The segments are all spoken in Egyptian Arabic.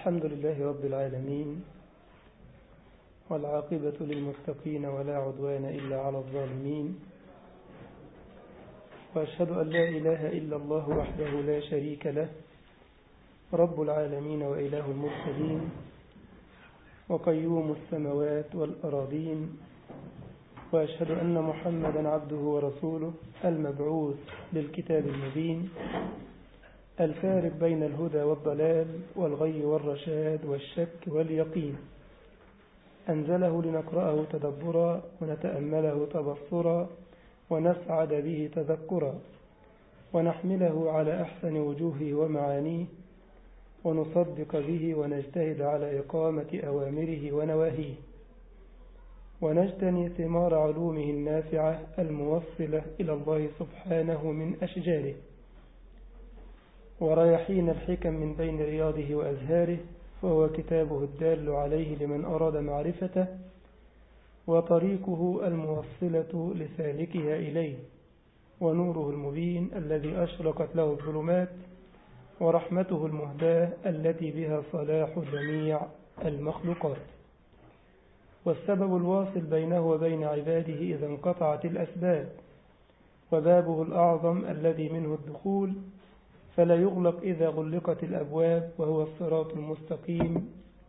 الحمد لله رب العالمين والعاقبة للمتقين ولا عدوان إلا على الظالمين وأشهد أن لا إله إلا الله وحده لا شريك له رب العالمين وإله المرسلين وقيوم السماوات والأراضين وأشهد أن محمدا عبده ورسوله المبعوث بالكتاب المبين الفارق بين الهدى والضلال والغي والرشاد والشك واليقين أنزله لنقرأه تدبرا ونتأمله تبصرا ونسعد به تذكرا ونحمله على أحسن وجوهه ومعانيه ونصدق به ونجتهد على إقامة أوامره ونواهيه ونجتني ثمار علومه النافعة الموصلة إلى الله سبحانه من أشجاره وريحين الحكم من بين رياضه وأزهاره وهو كتابه الدال عليه لمن أراد معرفته وطريقه الموصلة لسالكها إليه ونوره المبين الذي أشرقت له الظلمات ورحمته المهداة التي بها صلاح جميع المخلوقات والسبب الواصل بينه وبين عباده إذا انقطعت الأسباب وبابه الأعظم الذي منه الدخول فلا يغلق إذا غلقت الأبواب وهو الصراط المستقيم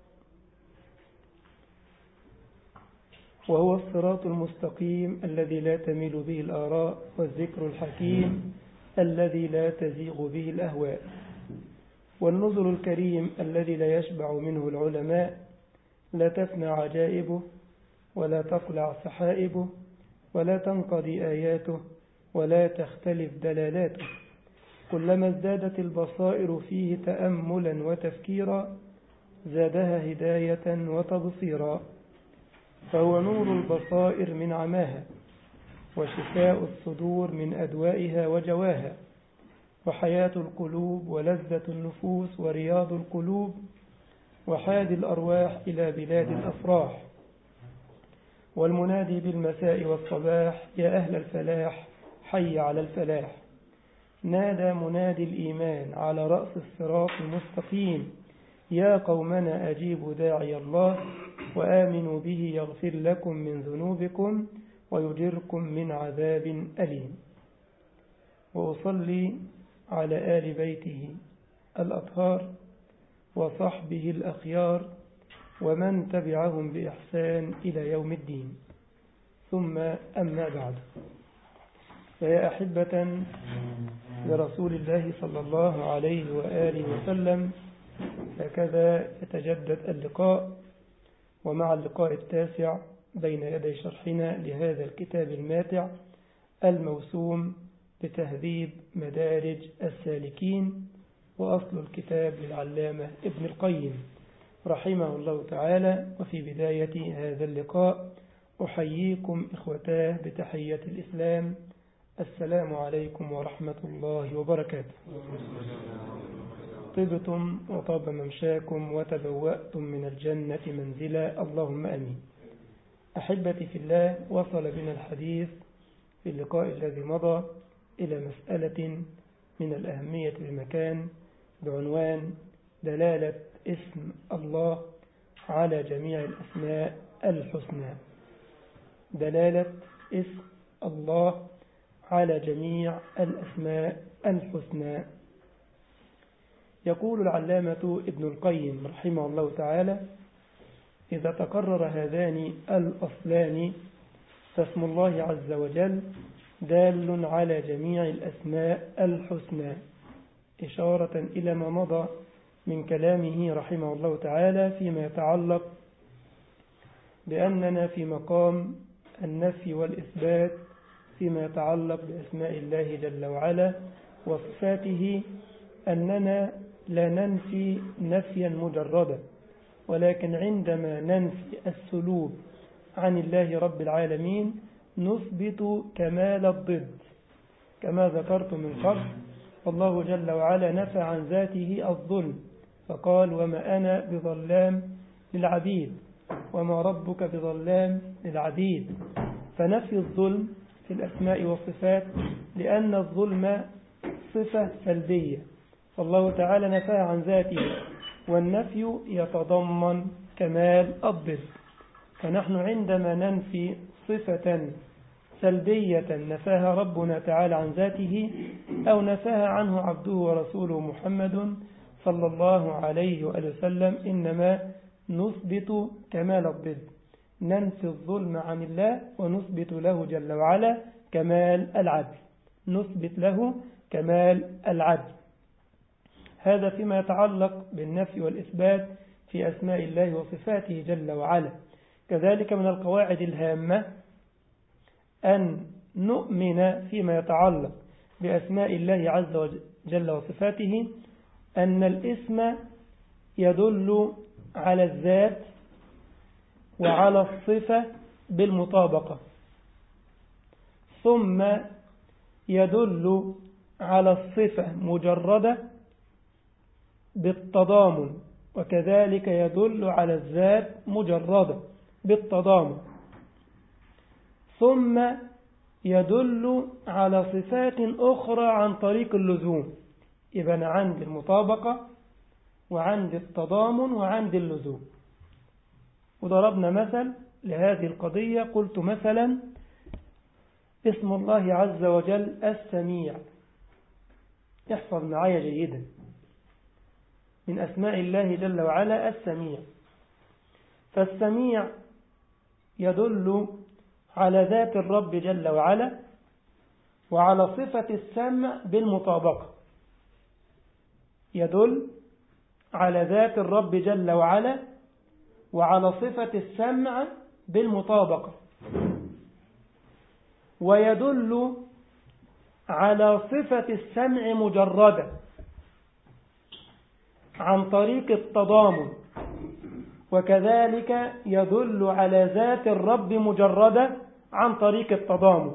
وهو الصراط المستقيم الذي لا تميل به الآراء والذكر الحكيم الذي لا تزيغ به الأهواء والنزل الكريم الذي لا يشبع منه العلماء لا تفنى عجائبه ولا تقلع سحائبه ولا تنقضي آياته ولا تختلف دلالاته كلما ازدادت البصائر فيه تأملا وتفكيرا زادها هداية وتبصيرا فهو نور البصائر من عماها وشفاء الصدور من أدوائها وجواها وحياة القلوب ولذة النفوس ورياض القلوب وحاد الأرواح إلى بلاد الأفراح والمنادي بالمساء والصباح يا أهل الفلاح حي على الفلاح نادى منادي الإيمان على رأس الصراط المستقيم يا قومنا أجيبوا داعي الله وآمنوا به يغفر لكم من ذنوبكم ويجركم من عذاب أليم وأصلي على آل بيته الأطهار وصحبه الأخيار ومن تبعهم بإحسان إلى يوم الدين ثم أما بعد فيا أحبة لرسول الله صلى الله عليه وآله وسلم هكذا يتجدد اللقاء ومع اللقاء التاسع بين يدي شرحنا لهذا الكتاب الماتع الموسوم بتهذيب مدارج السالكين وأصل الكتاب للعلامة ابن القيم رحمه الله تعالى وفي بداية هذا اللقاء أحييكم إخوتاه بتحية الإسلام السلام عليكم ورحمة الله وبركاته طبتم وطاب ممشاكم وتبوأتم من الجنة منزلا اللهم أمين أحبتي في الله وصل بنا الحديث في اللقاء الذي مضى إلى مسألة من الأهمية بمكان بعنوان دلالة اسم الله على جميع الأسماء الحسنى دلالة اسم الله على جميع الأسماء الحسنى يقول العلامة ابن القيم رحمه الله تعالى إذا تقرر هذان الأصلان فاسم الله عز وجل دال على جميع الأسماء الحسنى إشارة إلى ما مضى من كلامه رحمه الله تعالى فيما يتعلق بأننا في مقام النفي والإثبات فيما يتعلق بأسماء الله جل وعلا وصفاته أننا لا ننفي نفيا مجردا ولكن عندما ننفي السلوب عن الله رب العالمين نثبت كمال الضد كما ذكرت من قبل والله جل وعلا نفى عن ذاته الظلم فقال وما أنا بظلام للعبيد وما ربك بظلام للعبيد فنفي الظلم في الأسماء والصفات لأن الظلم صفة سلبية والله تعالى نفى عن ذاته والنفي يتضمن كمال الضد فنحن عندما ننفي صفة سلبية نفاها ربنا تعالى عن ذاته أو نفاها عنه عبده ورسوله محمد صلى الله عليه وآله وسلم إنما نثبت كمال الضد ننفي الظلم عن الله ونثبت له جل وعلا كمال العدل نثبت له كمال العدل هذا فيما يتعلق بالنفي والإثبات في أسماء الله وصفاته جل وعلا كذلك من القواعد الهامة أن نؤمن فيما يتعلق بأسماء الله عز وجل وصفاته أن الاسم يدل على الذات وعلى الصفة بالمطابقة ثم يدل على الصفة مجردة بالتضامن وكذلك يدل على الذات مجردة بالتضامن ثم يدل على صفات أخرى عن طريق اللزوم يبقى أنا عندي المطابقة وعندي التضامن وعندي اللزوم وضربنا مثل لهذه القضية قلت مثلا اسم الله عز وجل السميع احفظ معايا جيدا من أسماء الله جل وعلا السميع فالسميع يدل على ذات الرب جل وعلا وعلى صفة السمع بالمطابقة يدل على ذات الرب جل وعلا وعلى صفة السمع بالمطابقة ويدل على صفة السمع مجردة عن طريق التضامن وكذلك يدل على ذات الرب مجردة عن طريق التضامن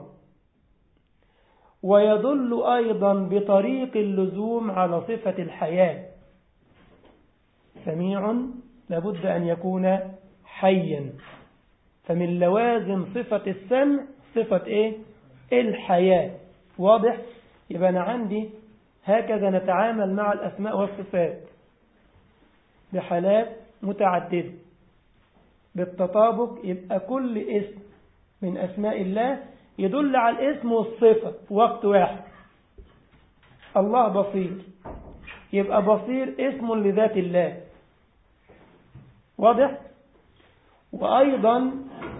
ويدل أيضا بطريق اللزوم على صفة الحياة سميع لابد أن يكون حيا فمن لوازم صفة السمع صفة إيه؟ الحياة واضح؟ يبقى أنا عندي هكذا نتعامل مع الأسماء والصفات بحالات متعددة بالتطابق يبقى كل اسم من أسماء الله يدل على الاسم والصفة في وقت واحد الله بصير يبقى بصير اسم لذات الله واضح وأيضا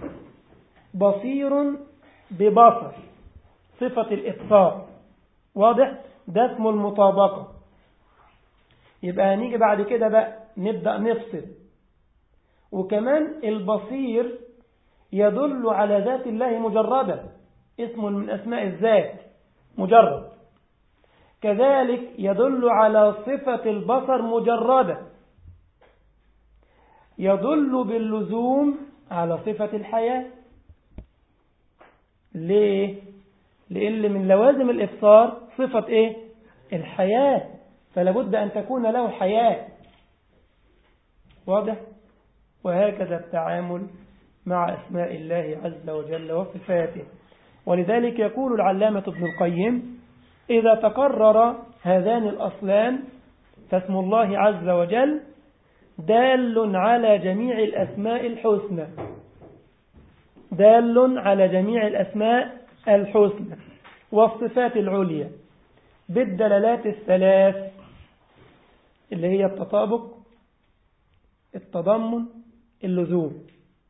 بصير ببصر صفة الإبصار واضح ده اسم المطابقة يبقى هنيجي بعد كده بقى نبدأ نفصل وكمان البصير يدل على ذات الله مجردة اسم من أسماء الذات مجرد كذلك يدل على صفة البصر مجردة يدل باللزوم على صفة الحياة ليه؟ لأن من لوازم الإفصار صفة إيه؟ الحياة فلابد أن تكون له حياة واضح؟ وهكذا التعامل مع أسماء الله عز وجل وصفاته ولذلك يقول العلامة ابن القيم إذا تقرر هذان الأصلان فاسم الله عز وجل دال على جميع الأسماء الحسنى دال على جميع الأسماء الحسنى والصفات العليا بالدلالات الثلاث اللي هي التطابق التضمن اللزوم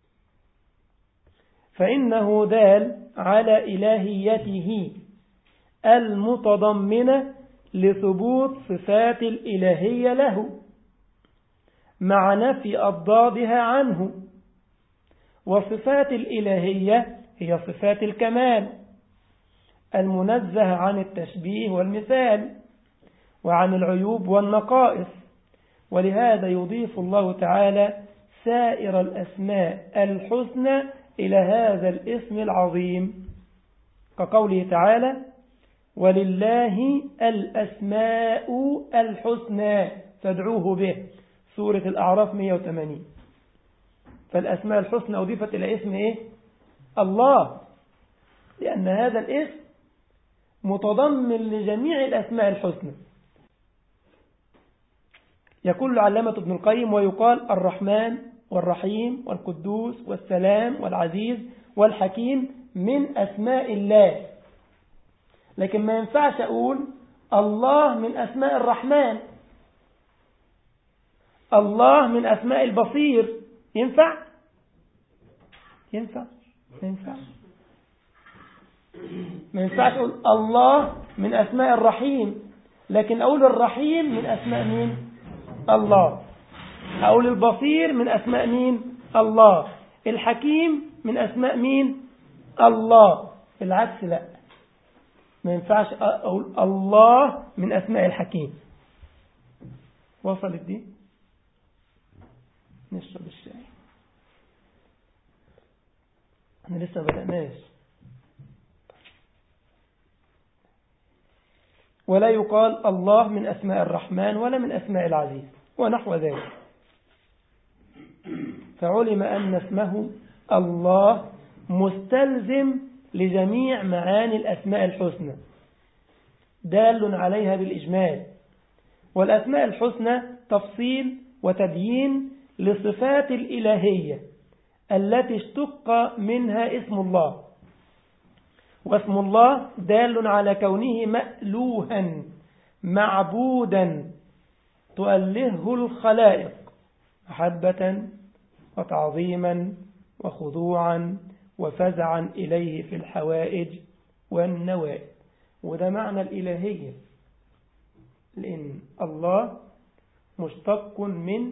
فإنه دال على إلهيته المتضمنة لثبوت صفات الإلهية له مع نفي أضدادها عنه وصفات الإلهية هي صفات الكمال المنزه عن التشبيه والمثال وعن العيوب والنقائص ولهذا يضيف الله تعالى سائر الأسماء الحسنى إلى هذا الاسم العظيم كقوله تعالى ولله الأسماء الحسنى فادعوه به سورة الأعراف 180 فالأسماء الحسنى أضيفت إلى اسم إيه؟ الله لأن هذا الاسم متضمن لجميع الأسماء الحسنى يقول العلامة ابن القيم ويقال الرحمن والرحيم والقدوس والسلام والعزيز والحكيم من أسماء الله لكن ما ينفعش أقول الله من أسماء الرحمن الله من أسماء البصير ينفع ينفع ما ينفع ما ينفعش أقول الله من أسماء الرحيم لكن أقول الرحيم من أسماء مين الله أقول البصير من أسماء مين الله الحكيم من أسماء مين الله العكس لا ما ينفعش أقول الله من أسماء الحكيم وصلت دي نشرب الشاي احنا لسه بدأناش ولا يقال الله من أسماء الرحمن ولا من أسماء العزيز ونحو ذلك فعلم أن اسمه الله مستلزم لجميع معاني الأسماء الحسنى دال عليها بالإجمال والأسماء الحسنى تفصيل وتبيين لصفات الإلهية التي اشتق منها اسم الله واسم الله دال على كونه مألوها معبودا تؤلهه الخلائق محبة وتعظيما وخضوعا وفزعا إليه في الحوائج والنوائب وده معنى الإلهية لأن الله مشتق من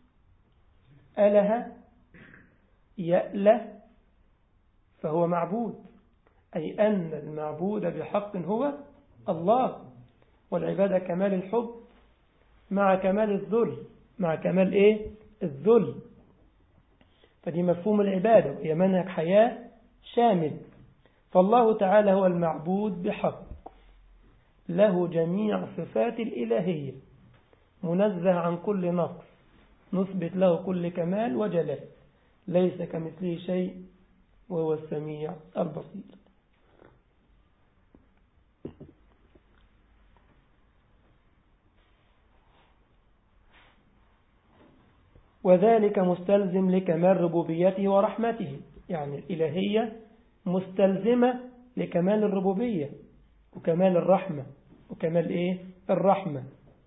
أله يأله فهو معبود أي أن المعبود بحق هو الله والعبادة كمال الحب مع كمال الذل مع كمال إيه الذل فدي مفهوم العبادة وهي منهج حياة شامل فالله تعالى هو المعبود بحق له جميع صفات الإلهية منزه عن كل نقص نثبت له كل كمال وجلال ليس كمثله شيء وهو السميع البصير وذلك مستلزم لكمال ربوبيته ورحمته يعني الإلهية مستلزمة لكمال الربوبية وكمال الرحمة وكمال إيه؟ الرحمة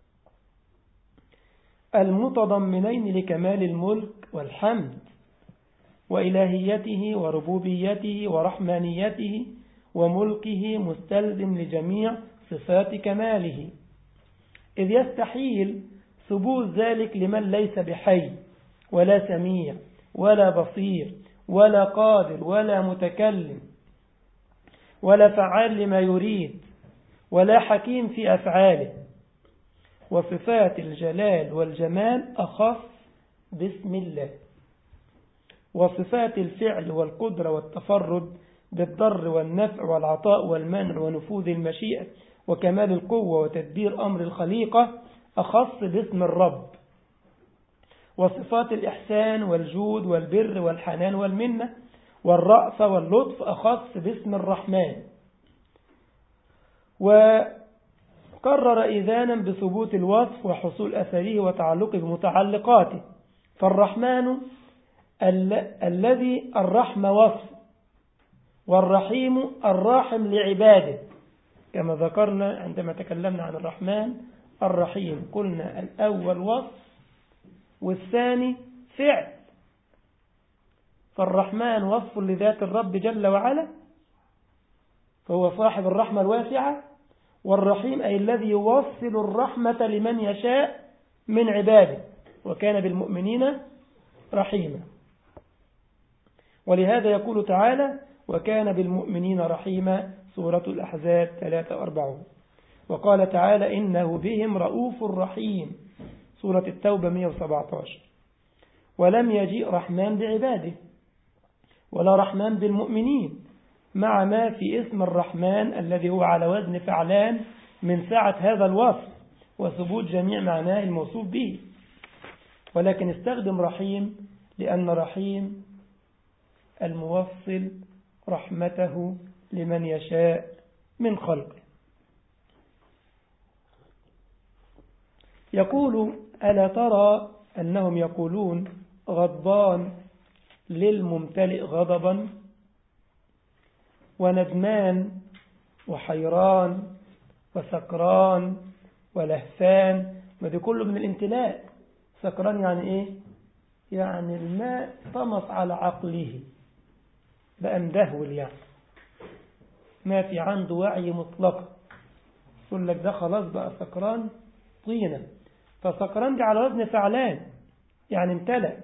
المتضمنين لكمال الملك والحمد وإلهيته وربوبيته ورحمانيته وملكه مستلزم لجميع صفات كماله إذ يستحيل ثبوت ذلك لمن ليس بحي ولا سميع ولا بصير ولا قادر ولا متكلم ولا فعال لما يريد ولا حكيم في أفعاله وصفات الجلال والجمال أخص باسم الله وصفات الفعل والقدرة والتفرد بالضر والنفع والعطاء والمنع ونفوذ المشيئة وكمال القوة وتدبير أمر الخليقة أخص باسم الرب وصفات الإحسان والجود والبر والحنان والمنة والرأفة واللطف أخص باسم الرحمن وقرر إذانا بثبوت الوصف وحصول أثره وتعلقه بمتعلقاته فالرحمن ال الذي الرحمة وصف والرحيم الراحم لعباده كما ذكرنا عندما تكلمنا عن الرحمن الرحيم قلنا الأول وصف والثاني فعل فالرحمن وصف لذات الرب جل وعلا فهو صاحب الرحمة الواسعة والرحيم أي الذي يوصل الرحمة لمن يشاء من عباده وكان بالمؤمنين رحيما ولهذا يقول تعالى وكان بالمؤمنين رحيما سورة الأحزاب 43 وقال تعالى إنه بهم رؤوف رحيم سورة التوبة 117 ولم يجيء رحمن بعباده ولا رحمن بالمؤمنين مع ما في اسم الرحمن الذي هو على وزن فعلان من سعة هذا الوصف وثبوت جميع معناه الموصوف به ولكن استخدم رحيم لأن رحيم الموصل رحمته لمن يشاء من خلقه يقول ألا ترى أنهم يقولون غضبان للممتلئ غضبا وندمان وحيران وسكران ولهفان ما دي كله من الامتلاء سكران يعني ايه يعني الماء طمس على عقله بقى مدهول يعني ما في عنده وعي مطلق يقول لك ده خلاص بقى سكران طينة فسكران دي على وزن فعلان يعني امتلأ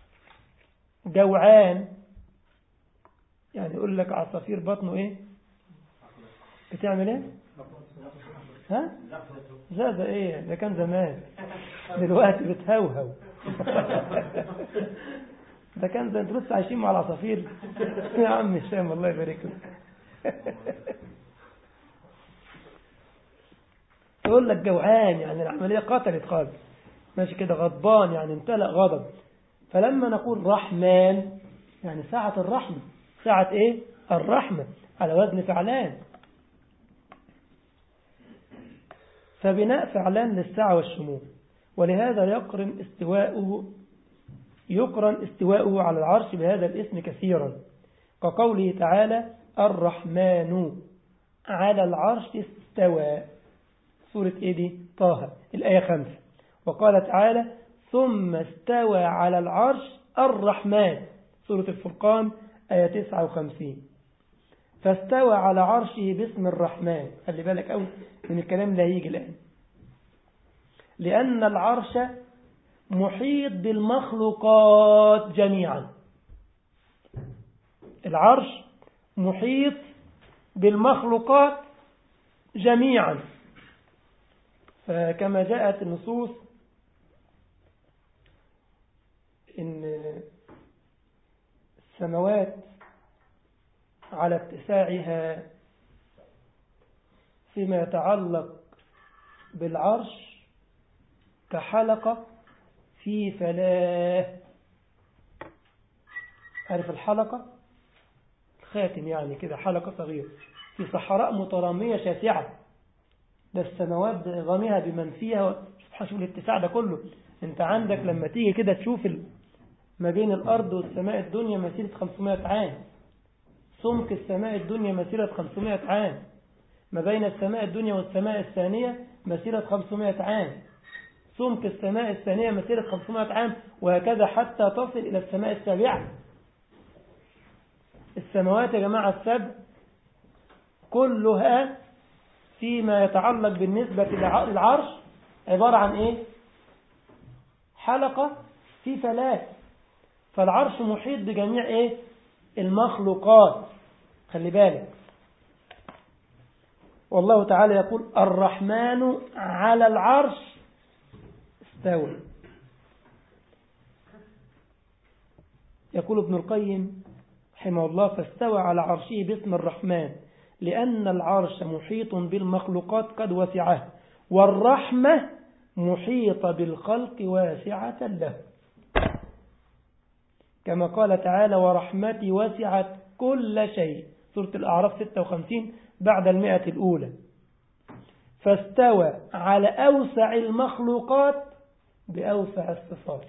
جوعان يعني يقول لك عصافير بطنه ايه بتعمل ايه ها زازة ايه ده كان زمان دلوقتي بتهوهو ده كان زمان انتوا لسه عايشين مع العصافير يا عم الشام الله يبارك لك يقول لك جوعان يعني العملية قتلت خالص ماشي كده غضبان يعني امتلأ غضب فلما نقول رحمن يعني ساعة الرحمة ساعة ايه الرحمة على وزن فعلان فبناء فعلان للسعة والشمول ولهذا يقرن استواءه يقرن استواءه على العرش بهذا الاسم كثيرا كقوله تعالى الرحمن على العرش استوى سورة ايه دي طه الآية خمسة وقال تعالى ثم استوى على العرش الرحمن سورة الفرقان آية 59 فاستوى على عرشه باسم الرحمن خلي بالك أول من الكلام اللي هيجي الآن لأن العرش محيط بالمخلوقات جميعا العرش محيط بالمخلوقات جميعا فكما جاءت النصوص إن السماوات على اتساعها فيما يتعلق بالعرش كحلقة في فلاه عارف الحلقة خاتم يعني كده حلقة صغيرة في صحراء مترامية شاسعة ده السماوات بعظامها بمن فيها سبحان شوف الاتساع ده كله انت عندك لما تيجي كده تشوف ما بين الأرض والسماء الدنيا مسيرة 500 عام سمك السماء الدنيا مسيرة 500 عام ما بين السماء الدنيا والسماء الثانية مسيرة 500 عام سمك السماء الثانية مسيرة 500 عام وهكذا حتى تصل إلى السماء السابعة السماوات يا جماعة السبع كلها فيما يتعلق بالنسبة للعرش عبارة عن إيه حلقة في ثلاث فالعرش محيط بجميع إيه المخلوقات خلي بالك والله تعالى يقول الرحمن على العرش استوى يقول ابن القيم رحمه الله فاستوى على عرشه باسم الرحمن لأن العرش محيط بالمخلوقات قد وسعه والرحمة محيطة بالخلق واسعة له كما قال تعالى ورحمتي وسعت كل شيء سورة الأعراف 56 بعد المئة الأولى فاستوى على أوسع المخلوقات بأوسع الصفات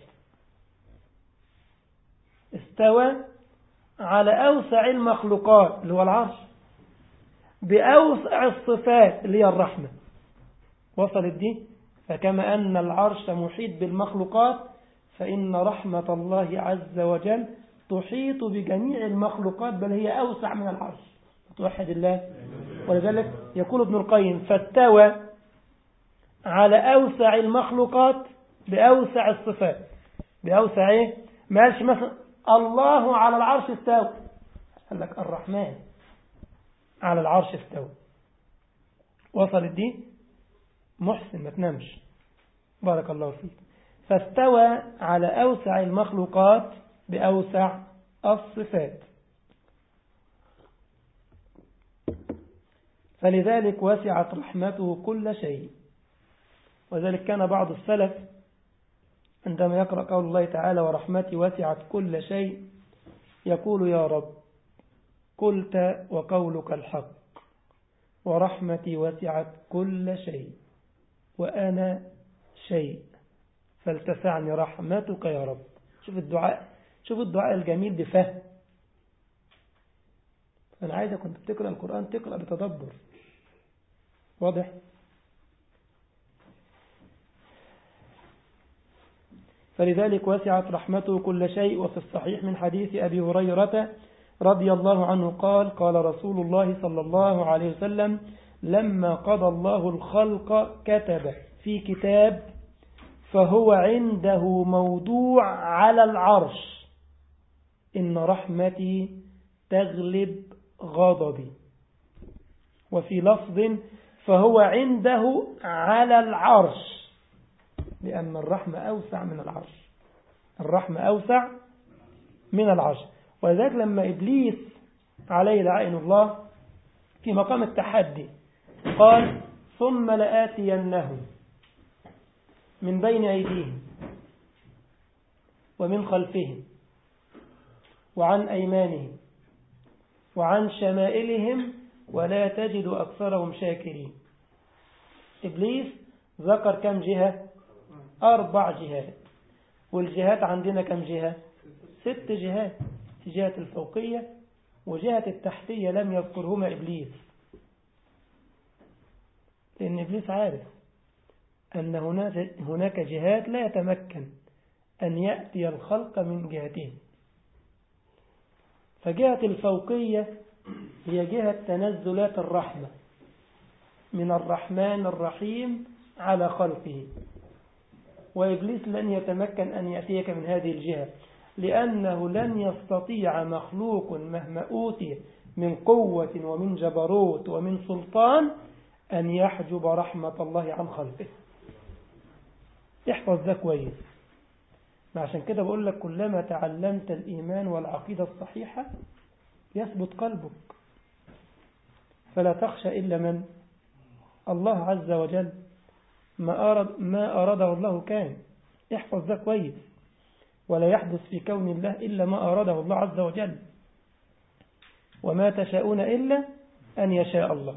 استوى على أوسع المخلوقات اللي هو العرش بأوسع الصفات اللي هي الرحمة وصلت دي فكما أن العرش محيط بالمخلوقات فإن رحمة الله عز وجل تحيط بجميع المخلوقات بل هي أوسع من العرش توحد الله ولذلك يقول ابن القيم فاستوى على أوسع المخلوقات بأوسع الصفات بأوسع إيه ماشي مثلا الله على العرش استوى قال لك الرحمن على العرش استوى وصلت دي محسن ما تنامش بارك الله فيك فاستوى على أوسع المخلوقات بأوسع الصفات فلذلك وسعت رحمته كل شيء وذلك كان بعض السلف عندما يقرأ قول الله تعالى ورحمتي وسعت كل شيء يقول يا رب قلت وقولك الحق ورحمتي وسعت كل شيء وأنا شيء فلتسعني رحمتك يا رب شوف الدعاء شوف الدعاء الجميل بفهم أنا عايزة كنت بتقرأ القرآن تقرأ بتدبر واضح فلذلك وسعت رحمته كل شيء وفي الصحيح من حديث أبي هريرة رضي الله عنه قال قال رسول الله صلى الله عليه وسلم لما قضى الله الخلق كتب في كتاب فهو عنده موضوع على العرش إن رحمتي تغلب غضبي وفي لفظ فهو عنده على العرش لأن الرحمة أوسع من العرش الرحمة أوسع من العرش ولذلك لما إبليس عليه لعين الله في مقام التحدي قال ثم لآتينهم من بين أيديهم ومن خلفهم وعن أيمانهم وعن شمائلهم ولا تجد أكثرهم شاكرين إبليس ذكر كم جهة أربع جهات والجهات عندنا كم جهة ست جهات جهة الفوقية وجهة التحتية لم يذكرهما إبليس لأن إبليس عارف أن هناك جهات لا يتمكن أن يأتي الخلق من جهتهم فجهة الفوقية هي جهة تنزلات الرحمة من الرحمن الرحيم على خلقه وإبليس لن يتمكن أن يأتيك من هذه الجهة لأنه لن يستطيع مخلوق مهما أوتي من قوة ومن جبروت ومن سلطان أن يحجب رحمة الله عن خلقه احفظ ذا كويس عشان كده بقول لك كلما تعلمت الإيمان والعقيدة الصحيحة يثبت قلبك فلا تخشى إلا من الله عز وجل ما أرد ما أراده الله كان احفظ ذا كويس ولا يحدث في كون الله إلا ما أراده الله عز وجل وما تشاءون إلا أن يشاء الله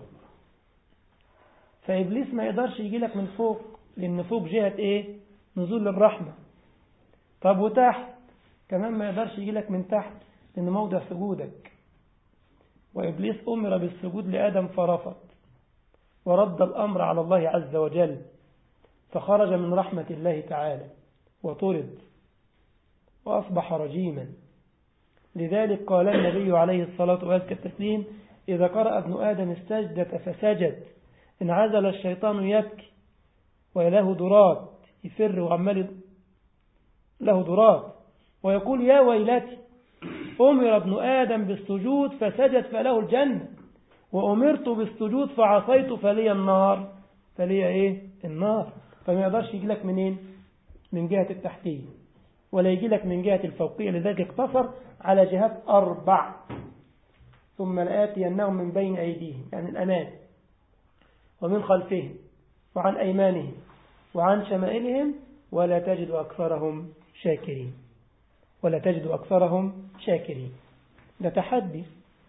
فإبليس ما يقدرش يجي لك من فوق لأن فوق جهة إيه نزول الرحمة طب وتحت كمان ما يقدرش يجي لك من تحت لأن موضع سجودك وإبليس أمر بالسجود لآدم فرفض ورد الأمر على الله عز وجل فخرج من رحمة الله تعالى وطرد وأصبح رجيما لذلك قال النبي عليه الصلاة والسلام إذا قرأ ابن آدم السجدة فسجد انعزل الشيطان يبكي وله درات يفر وعمال له درات ويقول يا ويلتي أمر ابن آدم بالسجود فسجد فله الجنة وأمرت بالسجود فعصيت فلي النار فلي إيه النار فما يقدرش يجي لك منين من جهة التحتية ولا يجي لك من جهة الفوقية لذلك اقتصر على جهات أربع ثم لآتينهم من بين أيديهم يعني الأمان ومن خلفهم وعن أيمانهم وعن شمائلهم ولا تجد أكثرهم شاكرين ولا تجد أكثرهم شاكرين ده تحدي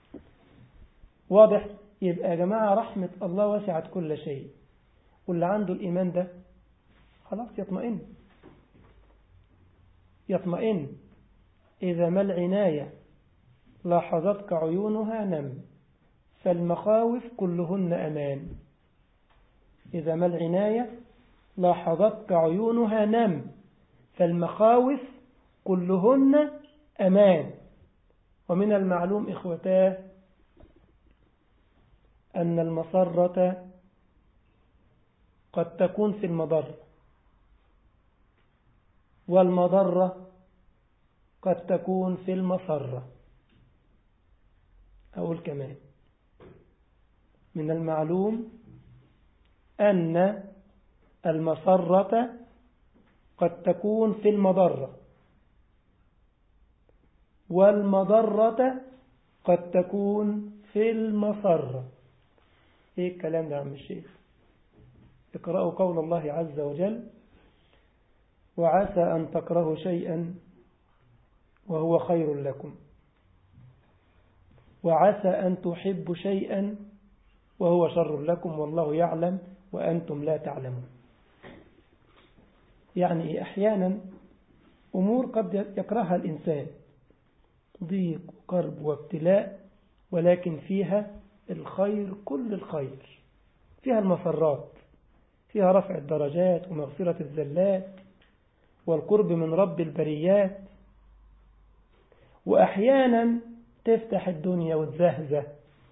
واضح يبقى يا جماعة رحمة الله وسعت كل شيء واللي عنده الإيمان ده خلاص يطمئن يطمئن إذا ما العناية لاحظتك عيونها نم فالمخاوف كلهن أمان إذا ما العناية لاحظتك عيونها نم فالمخاوف كلهن أمان ومن المعلوم إخوتاه أن المصرة قد تكون في المضر والمضرة قد تكون في المصرة أقول كمان من المعلوم أن المصرة قد تكون في المضرة والمضرة قد تكون في المصرة ايه الكلام ده عم الشيخ اقرأوا قول الله عز وجل وعسى أن تكرهوا شيئا وهو خير لكم وعسى أن تحبوا شيئا وهو شر لكم والله يعلم وأنتم لا تعلمون يعني أحيانا أمور قد يكرهها الإنسان ضيق وقرب وابتلاء ولكن فيها الخير كل الخير فيها المسرات فيها رفع الدرجات ومغفرة الزلات والقرب من رب البريات وأحيانا تفتح الدنيا وتزهزه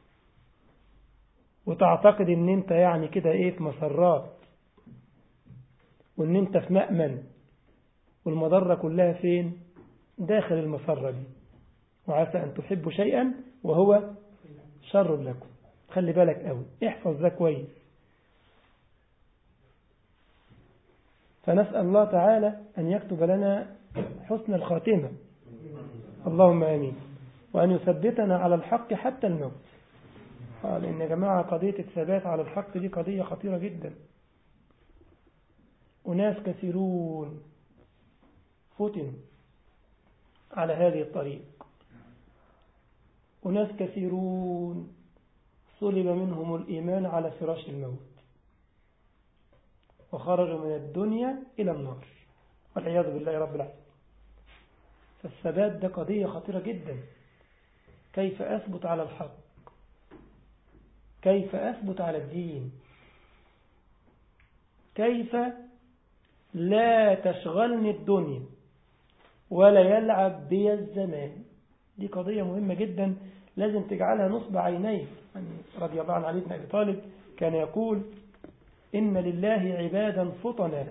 وتعتقد ان انت يعني كده ايه في مسرات وان انت في مأمن والمضرة كلها فين داخل المسرة دي وعسى ان تحبوا شيئا وهو شر لكم خلي بالك قوي احفظ ده كويس فنسأل الله تعالى أن يكتب لنا حسن الخاتمة اللهم آمين وأن يثبتنا على الحق حتى الموت لأن يا جماعة قضية الثبات على الحق دي قضية خطيرة جدا أناس كثيرون فتنوا على هذه الطريق أناس كثيرون صلب منهم الإيمان على فراش الموت وخرجوا من الدنيا إلى النار والعياذ بالله رب العالمين فالثبات ده قضية خطيرة جدا كيف أثبت على الحق كيف أثبت على الدين كيف لا تشغلني الدنيا ولا يلعب بي الزمان دي قضية مهمة جدا لازم تجعلها نصب عينيك يعني رضي الله عن علي بن أبي طالب كان يقول إن لله عبادا فطنا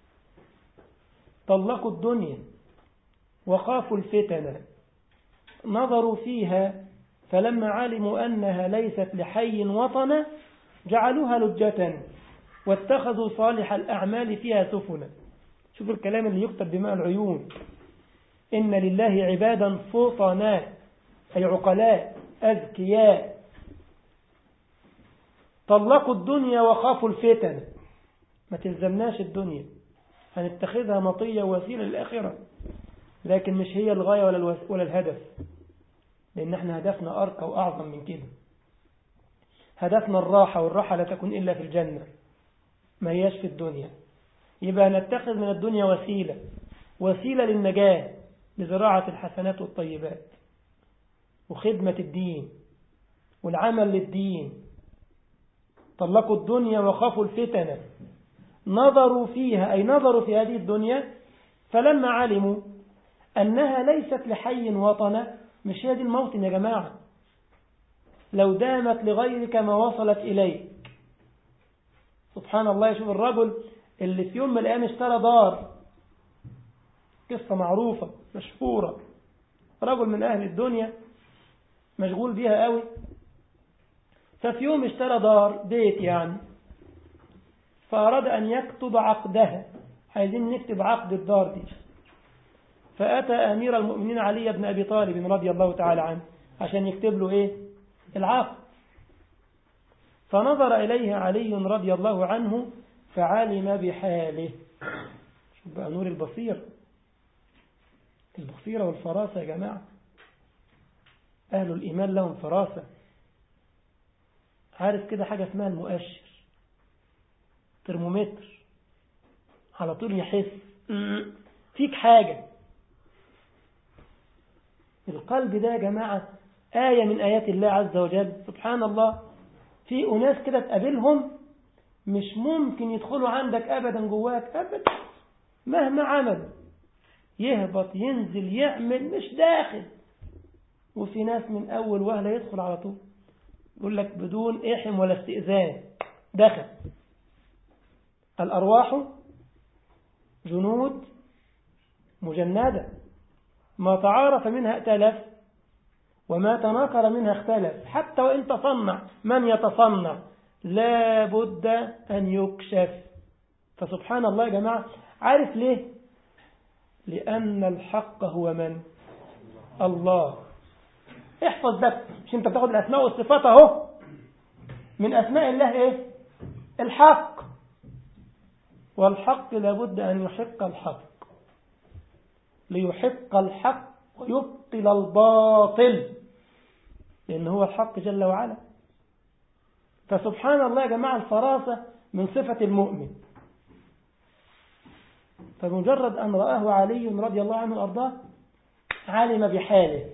طلقوا الدنيا وخافوا الفتن نظروا فيها فلما علموا أنها ليست لحي وطنا جعلوها لجة واتخذوا صالح الأعمال فيها سفنا شوف الكلام اللي يكتب بماء العيون إن لله عبادا فطنا أي عقلاء أذكياء طلقوا الدنيا وخافوا الفتن ما تلزمناش الدنيا هنتخذها مطية وسيلة للآخرة لكن مش هي الغاية ولا, الوس... ولا الهدف لأن احنا هدفنا أرقى وأعظم من كده هدفنا الراحة والراحة لا تكون إلا في الجنة ما هياش في الدنيا يبقى نتخذ من الدنيا وسيلة وسيلة للنجاة لزراعة الحسنات والطيبات وخدمة الدين والعمل للدين طلقوا الدنيا وخافوا الفتن نظروا فيها أي نظروا في هذه الدنيا فلما علموا أنها ليست لحي وطنا مش هي دي الموطن يا جماعة لو دامت لغيرك ما وصلت إليك سبحان الله يشوف الرجل اللي في يوم من الأيام اشترى دار قصة معروفة مشهورة رجل من أهل الدنيا مشغول بيها قوي ففي يوم اشترى دار بيت يعني فأراد أن يكتب عقدها عايزين نكتب عقد الدار دي فأتى أمير المؤمنين علي بن أبي طالب رضي الله تعالى عنه عشان يكتب له إيه العقد فنظر إليه علي رضي الله عنه فعلم بحاله شوف بقى نور البصير البصيرة والفراسة يا جماعة أهل الإيمان لهم فراسة عارف كده حاجة اسمها المؤشر ترمومتر على طول يحس فيك حاجة القلب ده يا جماعة آية من آيات الله عز وجل سبحان الله في أناس كده تقابلهم مش ممكن يدخلوا عندك أبدا جواك أبدا مهما عمل يهبط ينزل يعمل مش داخل وفي ناس من أول وهلة يدخل على طول يقول لك بدون إحم ولا استئذان دخل الأرواح جنود مجندة ما تعارف منها ائتلف وما تناكر منها اختلف حتى وإن تصنع من يتصنع لا بد أن يكشف فسبحان الله يا جماعة عارف ليه لأن الحق هو من الله احفظ ده مش انت بتاخد الأسماء والصفات اهو من أسماء الله ايه الحق والحق لابد أن يحق الحق ليحق الحق ويبطل الباطل لأن هو الحق جل وعلا فسبحان الله يا جماعة الفراسة من صفة المؤمن فمجرد أن رآه علي رضي الله عنه وأرضاه علم بحاله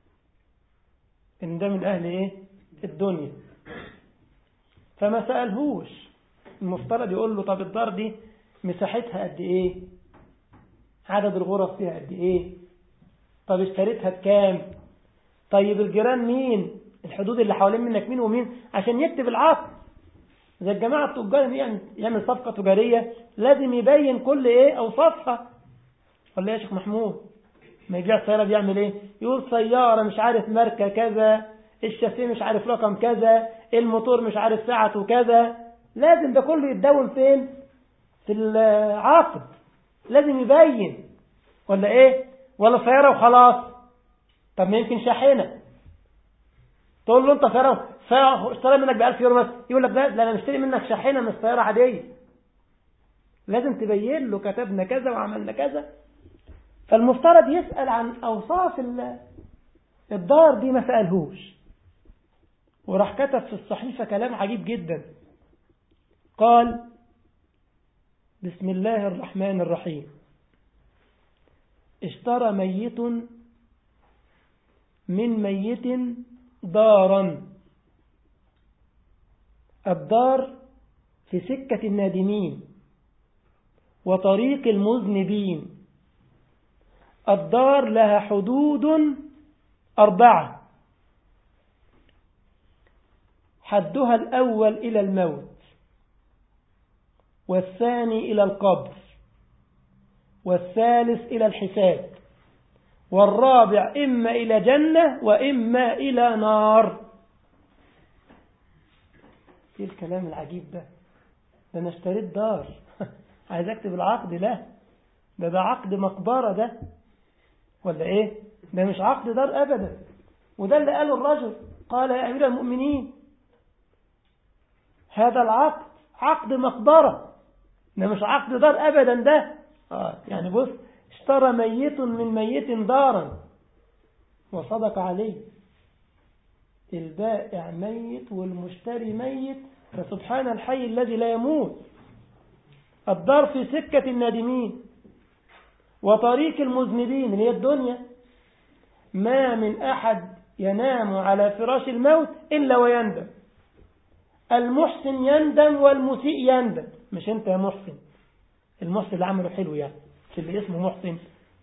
إن ده من أهل إيه الدنيا فما سألهوش المفترض يقول له طب الدار دي مساحتها قد إيه عدد الغرف فيها قد إيه طب اشتريتها بكام طيب الجيران مين الحدود اللي حوالين منك مين ومين عشان يكتب العقد زي الجماعة التجار يعني يعمل صفقة تجارية لازم يبين كل ايه اوصافها ولا يا شيخ محمود ما يبيع سيارة بيعمل ايه يقول سيارة مش عارف ماركة كذا الشاسيه مش عارف رقم كذا الموتور مش عارف ساعته كذا لازم ده كله يتدون فين في العقد لازم يبين ولا ايه ولا سيارة وخلاص طب ما يمكن شاحنة تقول له انت سيارة سيارة اشتري منك ب 1000 يورو بس يقول لك لا انا مشتري منك شاحنة مش سيارة عادية لازم تبين له كتبنا كذا وعملنا كذا فالمفترض يسأل عن أوصاف الدار دي ما سألهوش وراح كتب في الصحيفة كلام عجيب جدا قال بسم الله الرحمن الرحيم اشترى ميت من ميت دارا الدار في سكة النادمين وطريق المذنبين الدار لها حدود أربعة حدها الأول إلى الموت والثاني إلى القبر والثالث إلى الحساب والرابع إما إلى جنة وإما إلى نار ايه الكلام العجيب ده ده انا اشتريت دار عايز اكتب العقد لا ده ده عقد مقبرة ده ولا ايه ده مش عقد دار ابدا وده اللي قاله الرجل قال يا امير المؤمنين هذا العقد عقد مقبرة ده مش عقد دار ابدا ده آه يعني بص اشترى ميت من ميت دارا وصدق عليه البائع ميت والمشتري ميت فسبحان الحي الذي لا يموت الدار في سكة النادمين وطريق المذنبين هي الدنيا ما من أحد ينام على فراش الموت إلا ويندم المحسن يندم والمسيء يندم مش أنت يا محسن المحسن اللي عمله حلو يعني اللي اسمه محسن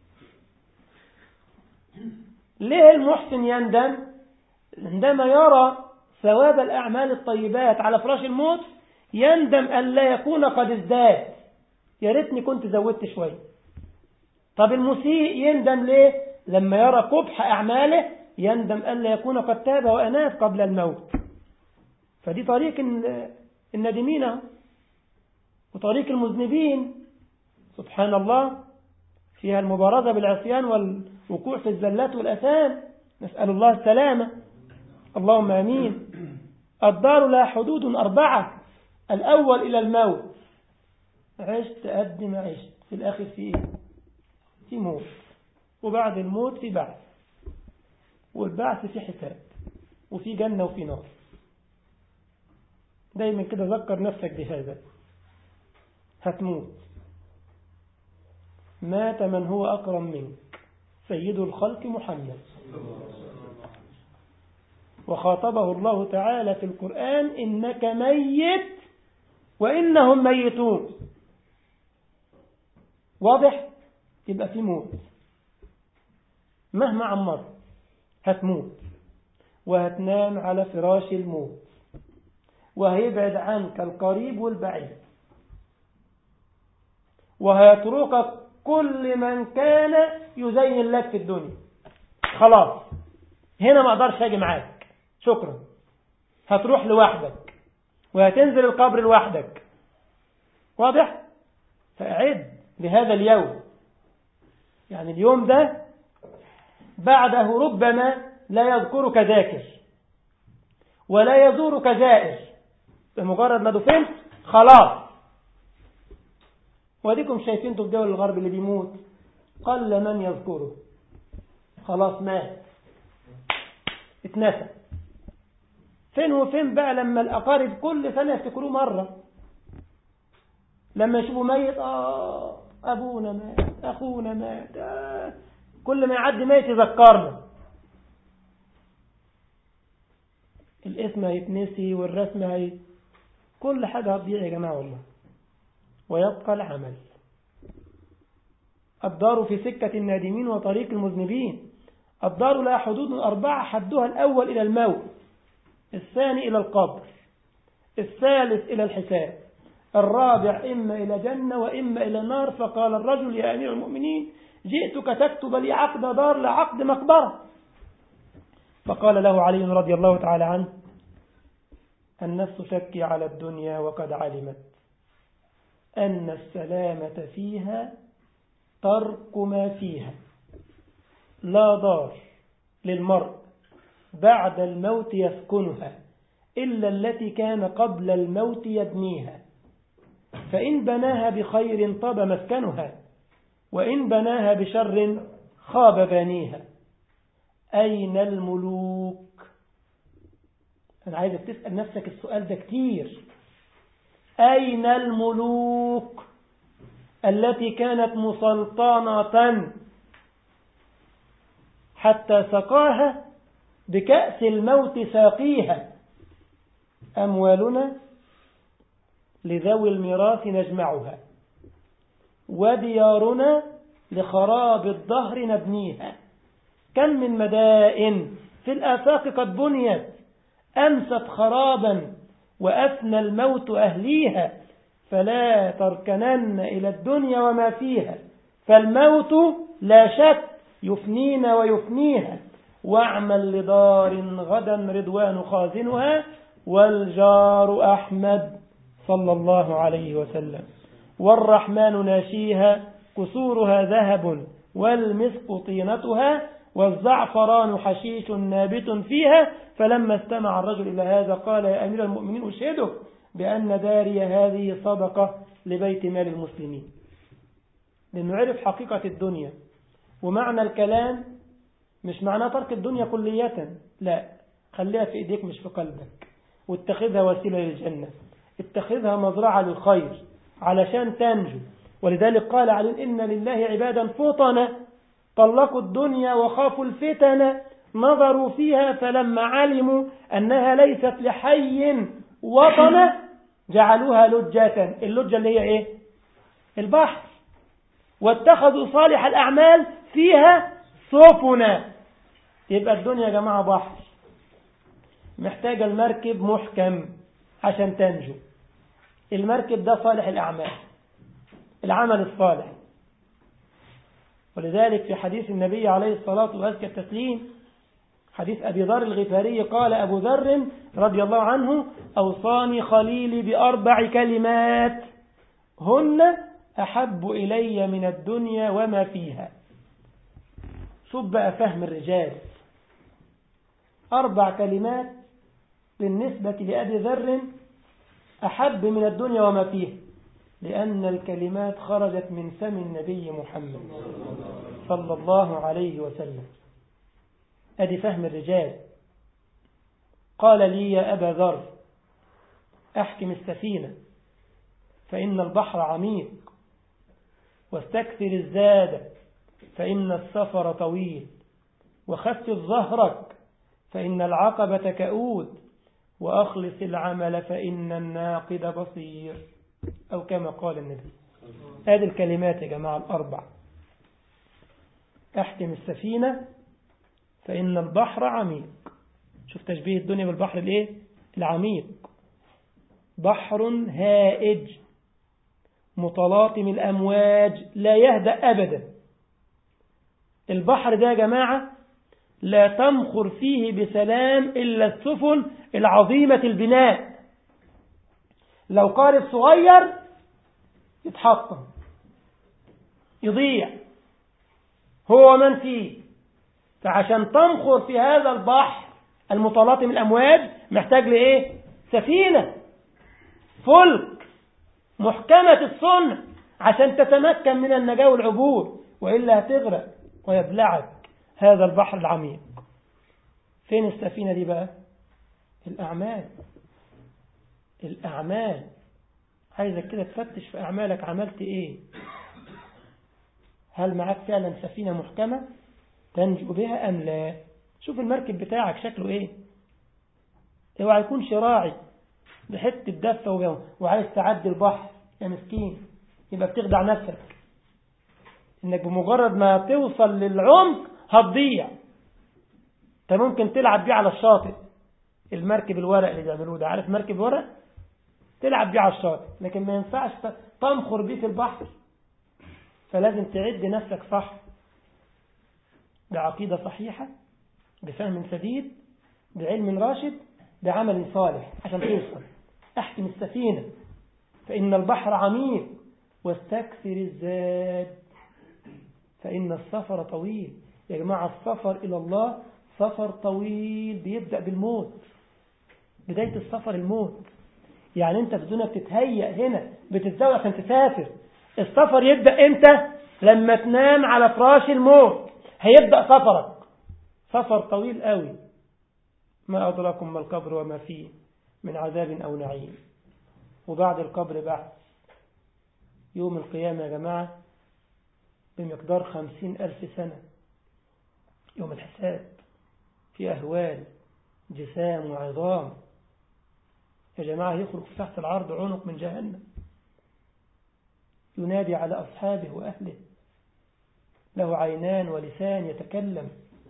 ليه المحسن يندم عندما يرى ثواب الأعمال الطيبات على فراش الموت يندم أن لا يكون قد ازداد يا ريتني كنت زودت شوية طب المسيء يندم ليه لما يرى قبح أعماله يندم أن لا يكون قد تاب وأناب قبل الموت فدي طريق الندمين وطريق المذنبين سبحان الله فيها المبارزة بالعصيان والوقوع في الزلات والأثام نسأل الله السلامة اللهم أمين الدار لها حدود أربعة الأول إلى الموت عشت قد ما عشت في الآخر في إيه في موت وبعد الموت في بعث والبعث في حساب وفي جنة وفي نار دايما كده ذكر نفسك بهذا هتموت مات من هو أكرم منك سيد الخلق محمد وخاطبه الله تعالى في القرآن إنك ميت وإنهم ميتون واضح يبقى في موت مهما عمرت هتموت وهتنام على فراش الموت وهيبعد عنك القريب والبعيد وهيتركك كل من كان يزين لك في الدنيا خلاص هنا ما اقدرش اجي معاك شكرا هتروح لوحدك وهتنزل القبر لوحدك واضح فأعد لهذا اليوم يعني اليوم ده بعده ربما لا يذكرك ذاكر ولا يزورك زائر بمجرد ما دفنت خلاص واديكم شايفين في الدول الغرب اللي بيموت قل من يذكره خلاص مات اتنسى فين وفين بقى لما الأقارب كل سنة يفتكروه مرة لما يشوفوا ميت آه أبونا مات أخونا مات آه. كل ما يعدي ميت يذكرنا الاسم هيتنسي والرسم هي كل حاجة هتضيع يا جماعة والله ويبقى العمل الدار في سكة النادمين وطريق المذنبين الدار لها حدود أربعة حدها الأول إلى الموت الثاني إلى القبر الثالث إلى الحساب الرابع إما إلى جنة وإما إلى نار فقال الرجل يا أمير المؤمنين جئتك تكتب لي عقد دار لعقد مقبرة فقال له علي رضي الله تعالى عنه النفس تبكي على الدنيا وقد علمت أن السلامة فيها ترك ما فيها لا دار للمرء بعد الموت يسكنها إلا التي كان قبل الموت يبنيها فإن بناها بخير طاب مسكنها وإن بناها بشر خاب بانيها أين الملوك أنا عايزك تسأل نفسك السؤال ده كتير أين الملوك التي كانت مسلطنة حتى سقاها بكأس الموت ساقيها أموالنا لذوي الميراث نجمعها وديارنا لخراب الظهر نبنيها كم من مدائن في الآفاق قد بنيت أمست خرابا وأفنى الموت أهليها فلا تركنن إلى الدنيا وما فيها فالموت لا شك يفنينا ويفنيها واعمل لدار غدا رضوان خازنها والجار أحمد صلى الله عليه وسلم والرحمن ناشيها قصورها ذهب والمسك طينتها والزعفران حشيش نابت فيها فلما استمع الرجل إلى هذا قال يا أمير المؤمنين أشهدك بأن داري هذه صدقة لبيت مال المسلمين لأنه عرف حقيقة الدنيا ومعنى الكلام مش معناه ترك الدنيا كلية لا خليها في إيديك مش في قلبك واتخذها وسيلة للجنة اتخذها مزرعة للخير علشان تنجو ولذلك قال علي إن لله عبادا فطنا طلقوا الدنيا وخافوا الفتن نظروا فيها فلما علموا أنها ليست لحي وطنا جعلوها لجة اللجة اللي هي إيه البحر واتخذوا صالح الأعمال فيها سفنا يبقى الدنيا يا جماعة بحر محتاجة المركب محكم عشان تنجو المركب ده صالح الأعمال العمل الصالح ولذلك في حديث النبي عليه الصلاة والسلام التسليم حديث أبي ذر الغفاري قال أبو ذر رضي الله عنه أوصاني خليلي بأربع كلمات هن أحب إلي من الدنيا وما فيها شوف بقى فهم الرجال أربع كلمات بالنسبة لأبي ذر أحب من الدنيا وما فيها لأن الكلمات خرجت من فم النبي محمد صلى الله عليه وسلم أدي فهم الرجال قال لي يا أبا ذر أحكم السفينة فإن البحر عميق واستكثر الزاد فإن السفر طويل وخفف ظهرك فإن العقبة كؤود وأخلص العمل فإن الناقد بصير أو كما قال النبي هذه الكلمات يا جماعة الأربع أحكم السفينة فإن البحر عميق شوف تشبيه الدنيا بالبحر الايه العميق بحر هائج متلاطم الأمواج لا يهدأ أبدا البحر ده يا جماعة لا تمخر فيه بسلام إلا السفن العظيمة البناء لو قارب صغير يتحطم يضيع هو من فيه فعشان تمخر في هذا البحر المتلاطم الأمواج محتاج لإيه سفينة فلك محكمة الصنع عشان تتمكن من النجاة والعبور وإلا هتغرق ويبلعك هذا البحر العميق فين السفينة دي بقى الأعمال الأعمال عايزك كده تفتش في أعمالك عملت إيه هل معاك فعلا سفينة محكمة تنجو بها أم لا شوف المركب بتاعك شكله ايه اوعى يكون شراعي بحته دفة وعايز تعدي البحر يا مسكين يبقى بتخدع نفسك انك بمجرد ما توصل للعمق هتضيع انت ممكن تلعب بيه على الشاطئ المركب الورق اللي بيعملوه ده عارف مركب ورق تلعب بيه على الشاطئ لكن ما ينفعش تنخر بيه في البحر فلازم تعد نفسك صح بعقيدة صحيحة بفهم سديد بعلم راشد بعمل صالح عشان توصل احكم السفينة فإن البحر عميق واستكثر الزاد فإن السفر طويل يا جماعة السفر إلى الله سفر طويل بيبدأ بالموت بداية السفر الموت يعني انت في الدنيا بتتهيأ هنا بتتزوج عشان تسافر السفر يبدأ امتى لما تنام على فراش الموت هيبدأ سفرك سفر طويل قوي ما أدراكم ما القبر وما فيه من عذاب أو نعيم وبعد القبر بعد يوم القيامة يا جماعة بمقدار خمسين ألف سنة يوم الحساب في أهوال جسام وعظام يا جماعة يخرج في تحت العرض عنق من جهنم ينادي على أصحابه وأهله له عينان ولسان يتكلم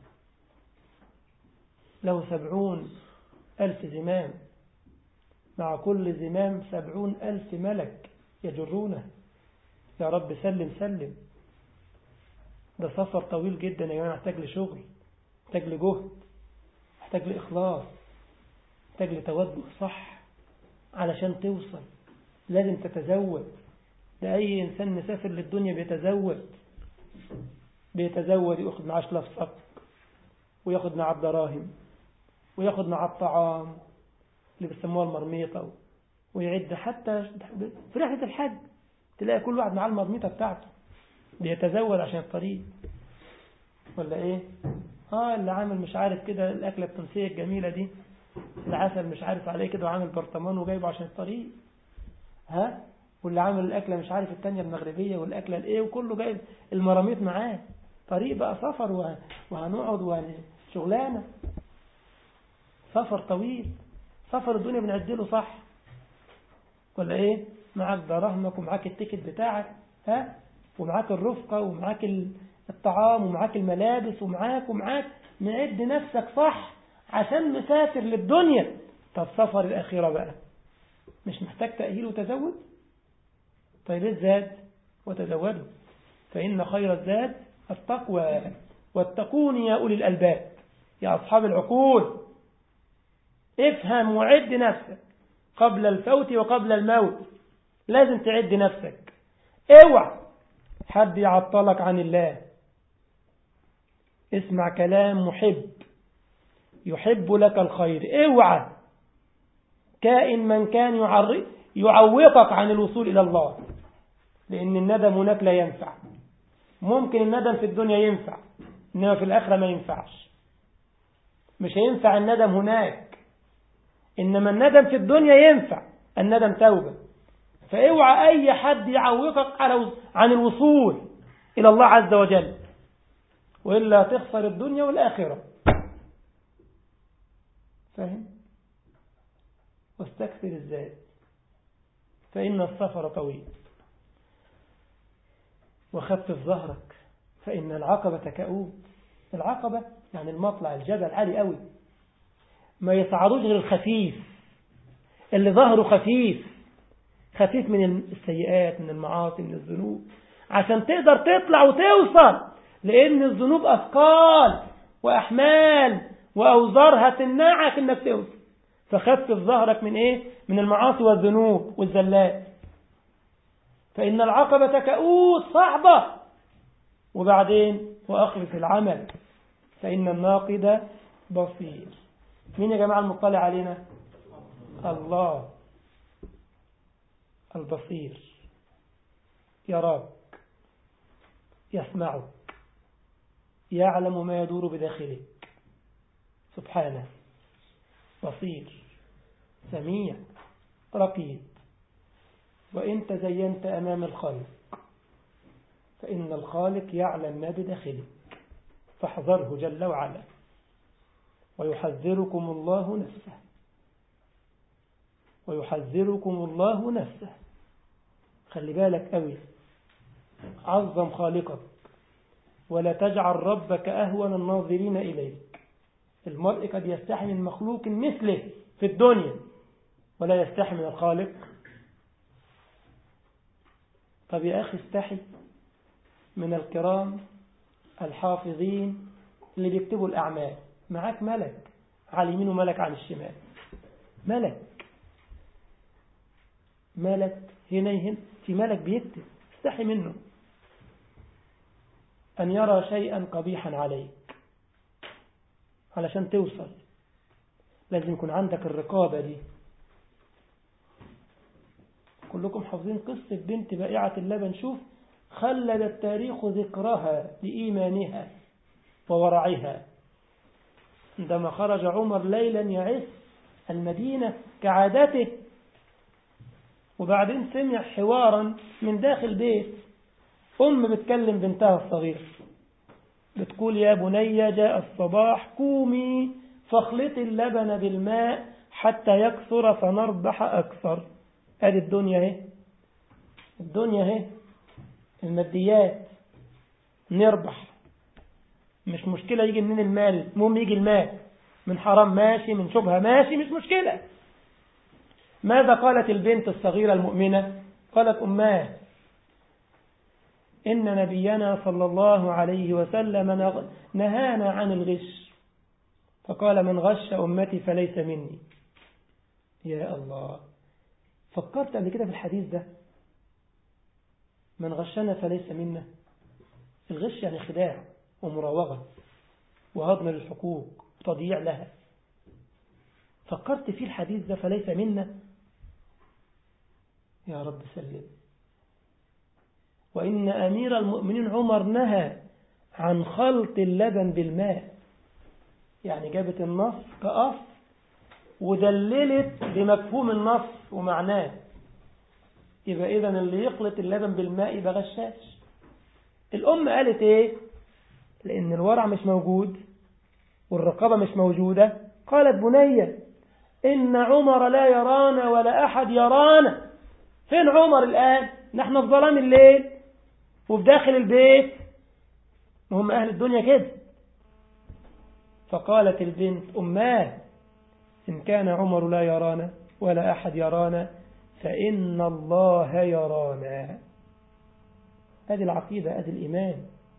له سبعون ألف زمام مع كل زمام سبعون ألف ملك يجرونه يا رب سلم سلم ده سفر طويل جدا يا جماعة محتاج لشغل محتاج لجهد محتاج لإخلاص محتاج لتوجه صح علشان توصل لازم تتزود ده أي إنسان مسافر للدنيا بيتزود بيتزود يأخذ معاه شلف صك وياخد معاه الدراهم وياخد معاه الطعام اللي بيسموها المرميطة ويعد حتى في رحلة الحج تلاقي كل واحد معاه المرميطة بتاعته بيتزود عشان الطريق ولا ايه اه اللي عامل مش عارف كده الاكله التونسيه الجميله دي العسل مش عارف عليه كده وعامل برطمان وجايبه عشان الطريق ها واللي عامل الاكله مش عارف التانية المغربيه والاكله الايه وكله جايب المراميط معاه طريق بقى سفر وهنقعد وشغلانه سفر طويل سفر الدنيا بنعدله صح ولا ايه معاك دراهمك ومعاك التيكت بتاعك ها ومعاك الرفقة ومعاك الطعام ومعاك الملابس ومعاك ومعاك معد نفسك صح عشان مسافر للدنيا طب سفر الأخيرة بقى مش محتاج تأهيل وتزود طيب الزاد وتزودوا فإن خير الزاد التقوى واتقون يا أولي الألباب يا أصحاب العقول افهم وعد نفسك قبل الفوت وقبل الموت لازم تعد نفسك اوعى حد يعطلك عن الله اسمع كلام محب يحب لك الخير اوعى كائن من كان يعوقك عن الوصول إلى الله لأن الندم هناك لا ينفع ممكن الندم في الدنيا ينفع إنما في الآخرة ما ينفعش مش هينفع الندم هناك إنما الندم في الدنيا ينفع الندم توبة فاوعى أي حد يعوقك على عن الوصول إلى الله عز وجل وإلا تخسر الدنيا والآخرة فاهم واستكثر الزاد فإن السفر طويل وخفف ظهرك فإن العقبة كؤوب العقبة يعني المطلع الجبل عالي قوي ما يصعدوش غير الخفيف اللي ظهره خفيف خفيف من السيئات من المعاصي من الذنوب عشان تقدر تطلع وتوصل لأن الذنوب أثقال وأحمال وأوزار هتمنعك إنك توصل فخفف ظهرك من إيه؟ من المعاصي والذنوب والزلات فإن العقبة كؤوس صعبة وبعدين وأخلف العمل فإن الناقد بصير مين يا جماعة المطلع علينا الله البصير يراك يسمعك يعلم ما يدور بداخلك سبحانه بصير سميع رقيب وإن تزينت أمام الخلق فإن الخالق يعلم ما بداخلك فاحذره جل وعلا ويحذركم الله نفسه ويحذركم الله نفسه خلي بالك قوي عظم خالقك ولا تجعل ربك أهون الناظرين إليك المرء قد يستحي من مخلوق مثله في الدنيا ولا يستحي من الخالق طب يا أخي استحي من الكرام الحافظين اللي بيكتبوا الأعمال معاك ملك على اليمين وملك على الشمال ملك ملك هنا هنا في ملك بيكتب استحي منه أن يرى شيئا قبيحا عليك علشان توصل لازم يكون عندك الرقابة دي كلكم حافظين قصة بنت بائعة اللبن شوف خلد التاريخ ذكرها لإيمانها وورعها عندما خرج عمر ليلا يعس المدينة كعادته وبعدين سمع حوارا من داخل بيت أم بتكلم بنتها الصغيرة بتقول يا بني جاء الصباح قومي فاخلطي اللبن بالماء حتى يكثر فنربح أكثر ادي الدنيا اهي الدنيا اهي الماديات نربح مش مشكلة يجي منين المال المهم يجي المال من حرام ماشي من شبهة ماشي مش مشكلة ماذا قالت البنت الصغيرة المؤمنة قالت أماه إن نبينا صلى الله عليه وسلم نهانا عن الغش فقال من غش أمتي فليس مني يا الله فكرت قبل كده في الحديث ده من غشنا فليس منا الغش يعني خداع ومراوغة وهضم للحقوق وتضييع لها فكرت في الحديث ده فليس منا يا رب سلم وإن أمير المؤمنين عمر نهى عن خلط اللبن بالماء يعني جابت النص كأصل ودللت بمفهوم النص ومعناه يبقى إذا اللي يخلط اللبن بالماء يبقى غشاش الأم قالت إيه لأن الورع مش موجود والرقابة مش موجودة قالت بنية إن عمر لا يرانا ولا أحد يرانا فين عمر الآن نحن في ظلام الليل وفي داخل البيت وهم أهل الدنيا كده فقالت البنت أماه إن كان عمر لا يرانا ولا أحد يرانا فإن الله يرانا هذه العقيدة هذه الإيمان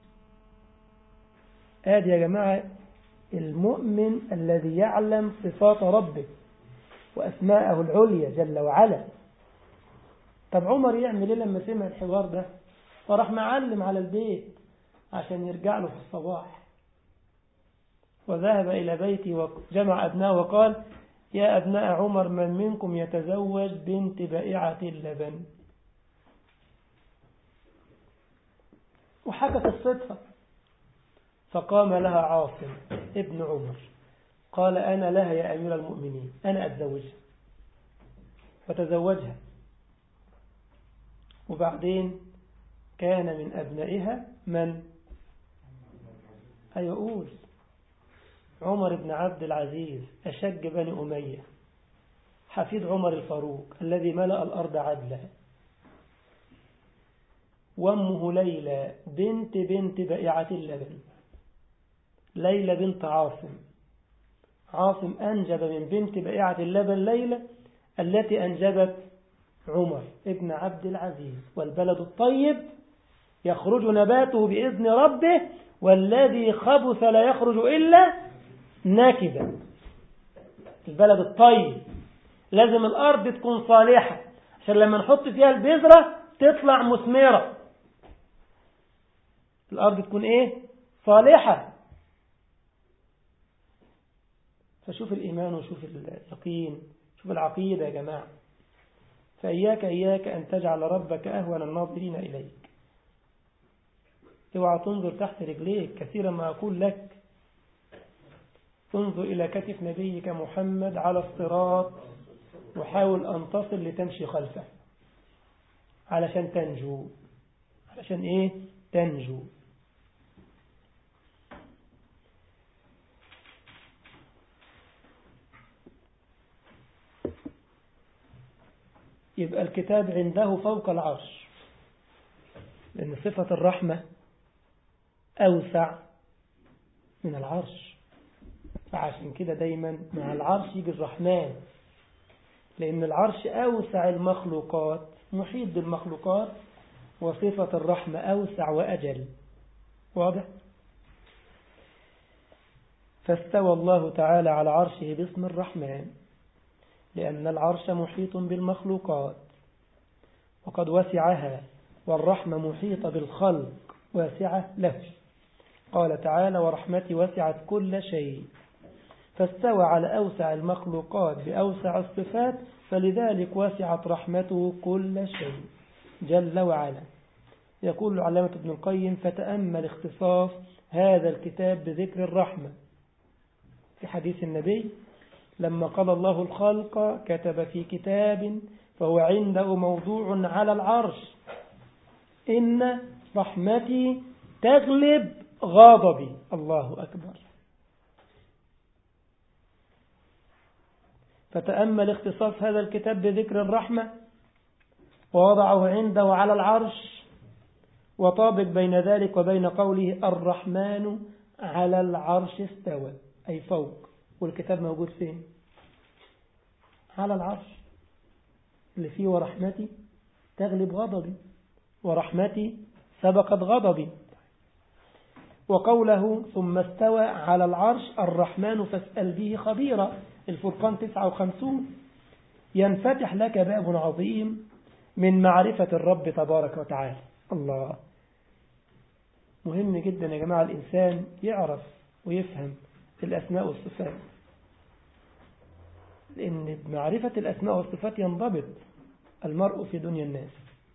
هذه يا جماعة المؤمن الذي يعلم صفات ربه وأسماءه العليا جل وعلا طب عمر يعمل ايه لما سمع الحوار ده فراح معلم على البيت عشان يرجع له في الصباح وذهب إلى بيتي وجمع أبناء وقال يا أبناء عمر من منكم يتزوج بنت بائعة اللبن وحكى قصتها فقام لها عاصم ابن عمر قال أنا لها يا أمير المؤمنين أنا أتزوجها فتزوجها وبعدين كان من أبنائها من أيقول عمر بن عبد العزيز أشج بني أمية حفيد عمر الفاروق الذي ملأ الأرض عدلا وامه ليلى بنت بنت بائعة اللبن ليلى بنت عاصم عاصم أنجب من بنت بائعة اللبن ليلى التي أنجبت عمر ابن عبد العزيز والبلد الطيب يخرج نباته بإذن ربه والذي خبث لا يخرج إلا ناكدا البلد الطيب لازم الأرض تكون صالحة عشان لما نحط فيها البذرة تطلع مثمرة الأرض تكون إيه صالحة فشوف الإيمان وشوف اليقين شوف العقيدة يا جماعة فإياك إياك أن تجعل ربك أهون الناظرين إليك اوعى تنظر تحت رجليك كثيرا ما أقول لك انظر إلى كتف نبيك محمد على الصراط وحاول أن تصل لتمشي خلفه علشان تنجو علشان إيه تنجو يبقى الكتاب عنده فوق العرش لأن صفة الرحمة أوسع من العرش فعشان كده دايما مع العرش يجي الرحمن لأن العرش أوسع المخلوقات محيط بالمخلوقات وصفة الرحمة أوسع وأجل واضح؟ فاستوى الله تعالى على عرشه باسم الرحمن لأن العرش محيط بالمخلوقات وقد وسعها والرحمة محيطة بالخلق واسعة له قال تعالى ورحمتي وسعت كل شيء فاستوى على أوسع المخلوقات بأوسع الصفات فلذلك وسعت رحمته كل شيء جل وعلا يقول العلامة ابن القيم فتأمل اختصاص هذا الكتاب بذكر الرحمة في حديث النبي لما قال الله الخلق كتب في كتاب فهو عنده موضوع على العرش إن رحمتي تغلب غضبي الله أكبر فتأمل اختصاص هذا الكتاب بذكر الرحمة ووضعه عنده على العرش وطابق بين ذلك وبين قوله الرحمن على العرش استوى أي فوق والكتاب موجود فين على العرش اللي فيه ورحمتي تغلب غضبي ورحمتي سبقت غضبي وقوله ثم استوى على العرش الرحمن فاسأل به خبيرا الفرقان 59 ينفتح لك باب عظيم من معرفة الرب تبارك وتعالى الله مهم جدا يا جماعة الإنسان يعرف ويفهم الأسماء والصفات لأن بمعرفة الأسماء والصفات ينضبط المرء في دنيا الناس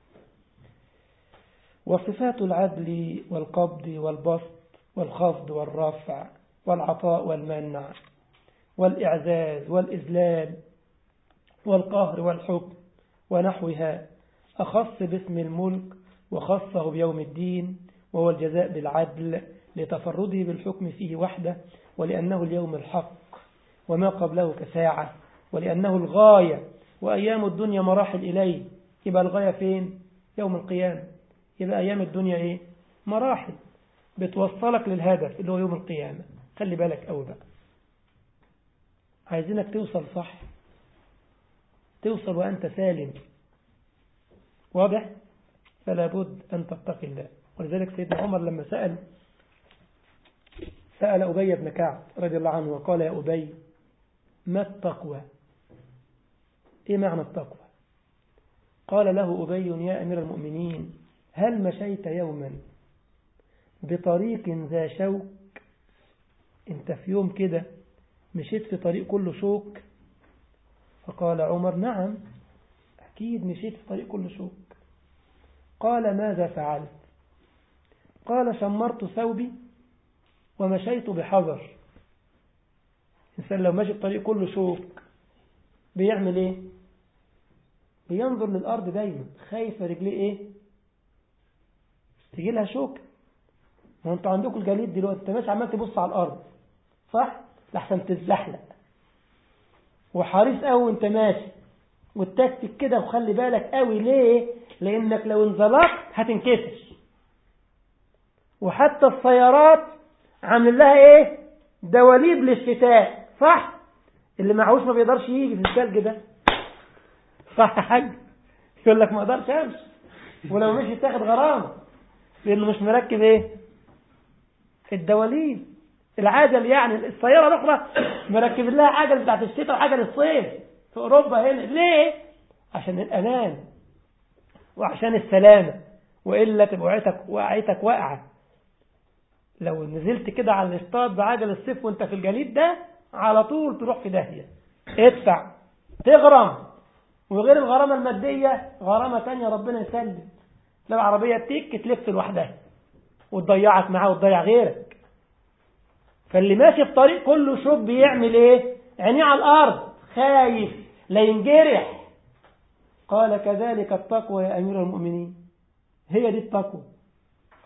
وصفات العدل والقبض والبسط والخفض والرفع والعطاء والمنع والإعزاز والإذلال والقهر والحكم ونحوها أخص باسم الملك وخصه بيوم الدين وهو الجزاء بالعدل لتفرده بالحكم فيه وحده ولأنه اليوم الحق وما قبله كساعة ولأنه الغاية وأيام الدنيا مراحل إليه يبقى الغاية فين يوم القيامة يبقى أيام الدنيا إيه مراحل بتوصلك للهدف اللي هو يوم القيامة خلي بالك أوي بقى عايزينك توصل صح توصل وأنت سالم واضح فلا بد أن تتقي الله ولذلك سيدنا عمر لما سأل سأل أبي بن كعب رضي الله عنه وقال يا أبي ما التقوى إيه معنى التقوى قال له أبي يا أمير المؤمنين هل مشيت يوما بطريق ذا شوك انت في يوم كده مشيت في طريق كله شوك فقال عمر نعم أكيد مشيت في طريق كله شوك قال ماذا فعلت قال شمرت ثوبي ومشيت بحذر الإنسان لو ماشي في طريق كله شوك بيعمل ايه بينظر للأرض دايما خايف رجليه ايه تجي لها شوك ما انتوا عندكم الجليد دلوقتي انت ماشي عمال تبص على الأرض صح لحسن تزحلق وحريص قوي وانت ماشي والتكتك كده وخلي بالك قوي ليه لانك لو انزلقت هتنكسر وحتى السيارات عامل لها ايه دواليب للشتاء صح اللي معهوش ما بيقدرش يجي في الثلج ده صح يا حاج يقول لك ما اقدرش امشي ولو مشي تاخد غرامه لانه مش مركب ايه الدواليب العجل يعني السيارة الأخرى مركب لها عجل بتاعت الشتاء وعجل الصيف في أوروبا هنا ليه؟ عشان الأمان وعشان السلامة وإلا تبقى وعيتك وعيتك واقعة لو نزلت كده على الاصطاد بعجل الصيف وانت في الجليد ده على طول تروح في داهية ادفع تغرم وغير الغرامة المادية غرامة تانية ربنا يسلم لو العربية تيك تلف لوحدها وتضيعك معاه وتضيع غيرك فاللي ماشي في طريق كله شوب بيعمل ايه عينيه على الارض خايف لا ينجرح قال كذلك التقوى يا امير المؤمنين هي دي التقوى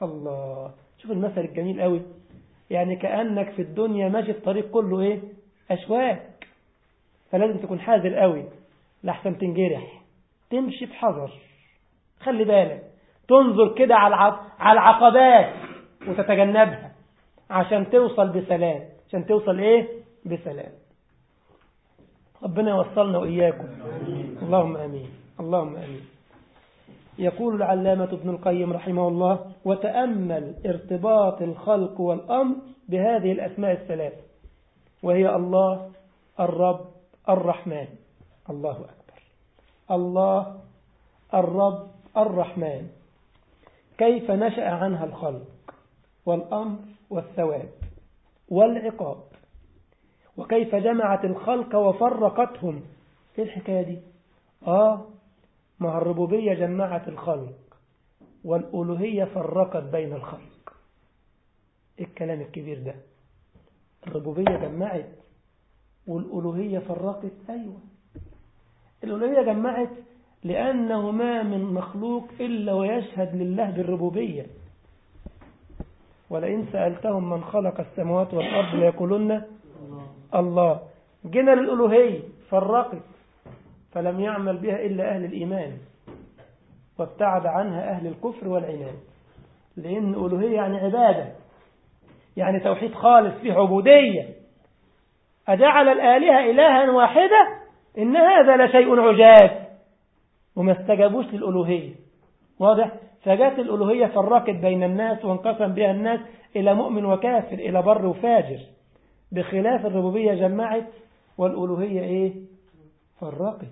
الله شوف المثل الجميل قوي يعني كأنك في الدنيا ماشي في طريق كله ايه أشواك فلازم تكون حذر قوي لحسن تنجرح تمشي بحذر خلي بالك تنظر كده على على العقبات وتتجنبها عشان توصل بسلام عشان توصل ايه بسلام ربنا يوصلنا وإياكم اللهم أمين اللهم أمين يقول العلامة ابن القيم رحمه الله وتأمل ارتباط الخلق والأمر بهذه الأسماء الثلاث وهي الله الرب الرحمن الله أكبر الله الرب الرحمن كيف نشأ عنها الخلق والأمر والثواب والعقاب وكيف جمعت الخلق وفرقتهم ايه الحكاية دي آه ما الربوبية جمعت الخلق والألوهية فرقت بين الخلق إيه الكلام الكبير ده الربوبية جمعت والألوهية فرقت أيوة الألوهية جمعت لأنه ما من مخلوق إلا ويشهد لله بالربوبية ولئن سألتهم من خلق السماوات والأرض ليقولن الله جينا للألوهية فرقت فلم يعمل بها إلا أهل الإيمان وابتعد عنها أهل الكفر والعناد لأن ألوهية يعني عبادة يعني توحيد خالص فيه عبودية أجعل الآلهة إلها واحدة إن هذا لشيء عجاب وما استجابوش للألوهية واضح فجاءت الألوهية فرقت بين الناس وانقسم بها الناس إلى مؤمن وكافر إلى بر وفاجر بخلاف الربوبية جمعت والألوهية إيه فرقت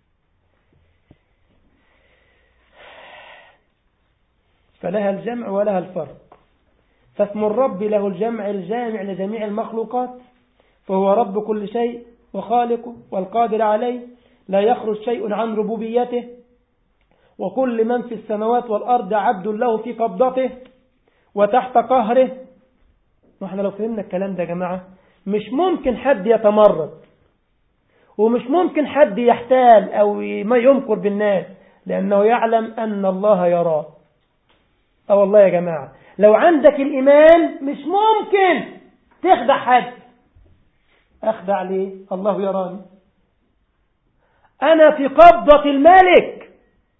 فلها الجمع ولها الفرق فاسم الرب له الجمع الجامع لجميع المخلوقات فهو رب كل شيء وخالقه والقادر عليه لا يخرج شيء عن ربوبيته وكل من في السماوات والأرض عبد له في قبضته وتحت قهره واحنا لو فهمنا الكلام ده يا جماعة مش ممكن حد يتمرد ومش ممكن حد يحتال أو ما يمكر بالناس لأنه يعلم أن الله يراه أه والله يا جماعة لو عندك الإيمان مش ممكن تخدع حد أخدع ليه الله يراني أنا في قبضة الملك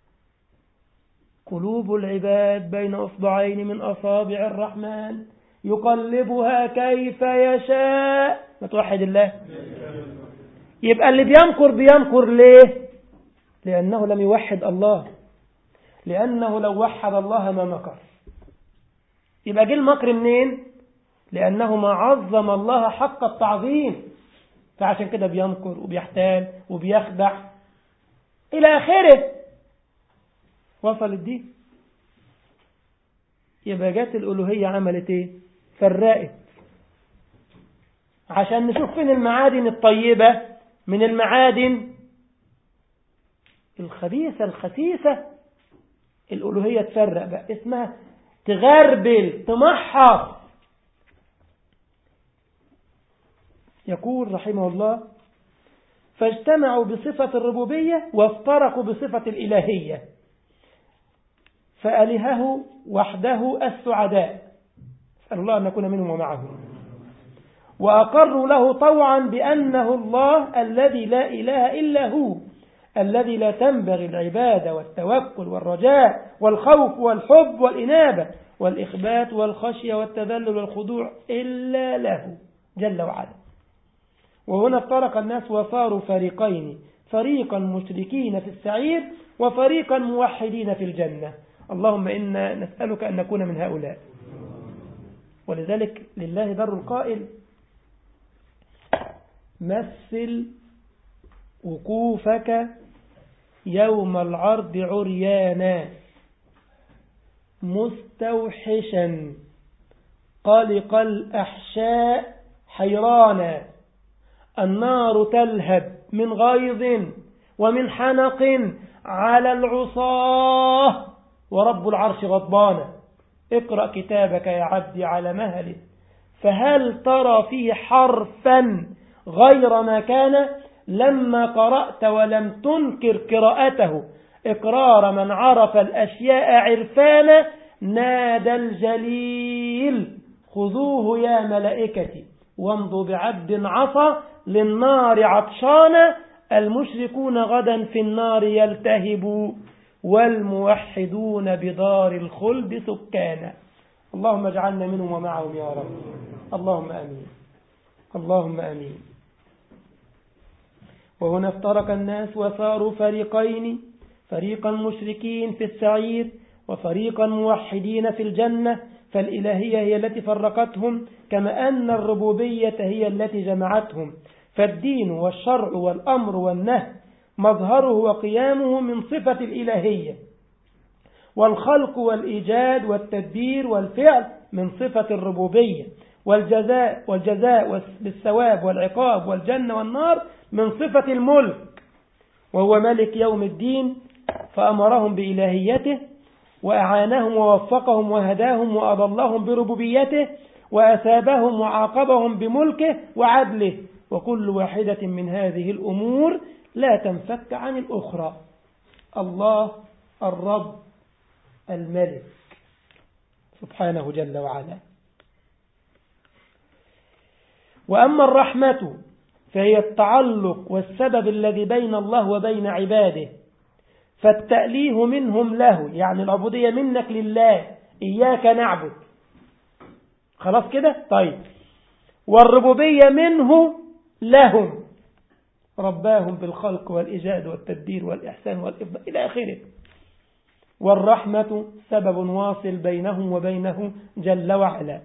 قلوب العباد بين أصبعين من أصابع الرحمن يقلبها كيف يشاء ما توحد الله يبقى اللي بيمكر بيمكر ليه لأنه لم يوحد الله لأنه لو وحد الله ما مكر يبقى جه المكر منين لأنه ما عظم الله حق التعظيم فعشان كده بيمكر وبيحتال وبيخدع إلى آخره وصلت دي يبقى جت الألوهية عملت ايه فرقت عشان نشوف فين المعادن الطيبة من المعادن الخبيثة الخسيسة الألوهية تفرق بقى اسمها تغربل تمحص يقول رحمه الله فاجتمعوا بصفة الربوبية وافترقوا بصفة الإلهية فألهه وحده السعداء أسأل الله أن نكون منهم ومعهم وأقروا له طوعا بأنه الله الذي لا إله إلا هو الذي لا تنبغي العبادة والتوكل والرجاء والخوف والحب والإنابة والإخبات والخشية والتذلل والخضوع إلا له جل وعلا وهنا افترق الناس وصاروا فريقين فريقا مشركين في السعير وفريقا موحدين في الجنة اللهم إنا نسألك أن نكون من هؤلاء ولذلك لله در القائل مثل وقوفك يوم العرض عريانا مستوحشا قلق الأحشاء حيرانا النار تلهب من غيظ ومن حنق على العصاه ورب العرش غضبان اقرأ كتابك يا عبدي على مهل فهل ترى فيه حرفا غير ما كان لما قرأت ولم تنكر قراءته إقرار من عرف الأشياء عرفانا نادى الجليل خذوه يا ملائكتي وامضوا بعبد عصى للنار عطشانا المشركون غدا في النار يلتهبوا والموحدون بدار الخلد سكانا اللهم اجعلنا منهم ومعهم يا رب اللهم أمين اللهم أمين وهنا افترق الناس وصاروا فريقين فريقا مشركين في السعير وفريقا موحدين في الجنة فالإلهية هي التي فرقتهم كما أن الربوبية هي التي جمعتهم فالدين والشرع والأمر والنهي مظهره وقيامه من صفة الإلهية والخلق والإيجاد والتدبير والفعل من صفة الربوبية والجزاء والجزاء بالثواب والعقاب والجنة والنار من صفة الملك وهو ملك يوم الدين فأمرهم بإلهيته وأعانهم ووفقهم وهداهم وأضلهم بربوبيته وأثابهم وعاقبهم بملكه وعدله وكل واحدة من هذه الأمور لا تنفك عن الأخرى الله الرب الملك سبحانه جل وعلا وأما الرحمة فهي التعلق والسبب الذي بين الله وبين عباده فالتأليه منهم له يعني العبودية منك لله إياك نعبد خلاص كده طيب والربوبية منه لهم رباهم بالخلق والإيجاد والتدبير والإحسان والإفضاء إلى آخره والرحمة سبب واصل بينهم وبينه جل وعلا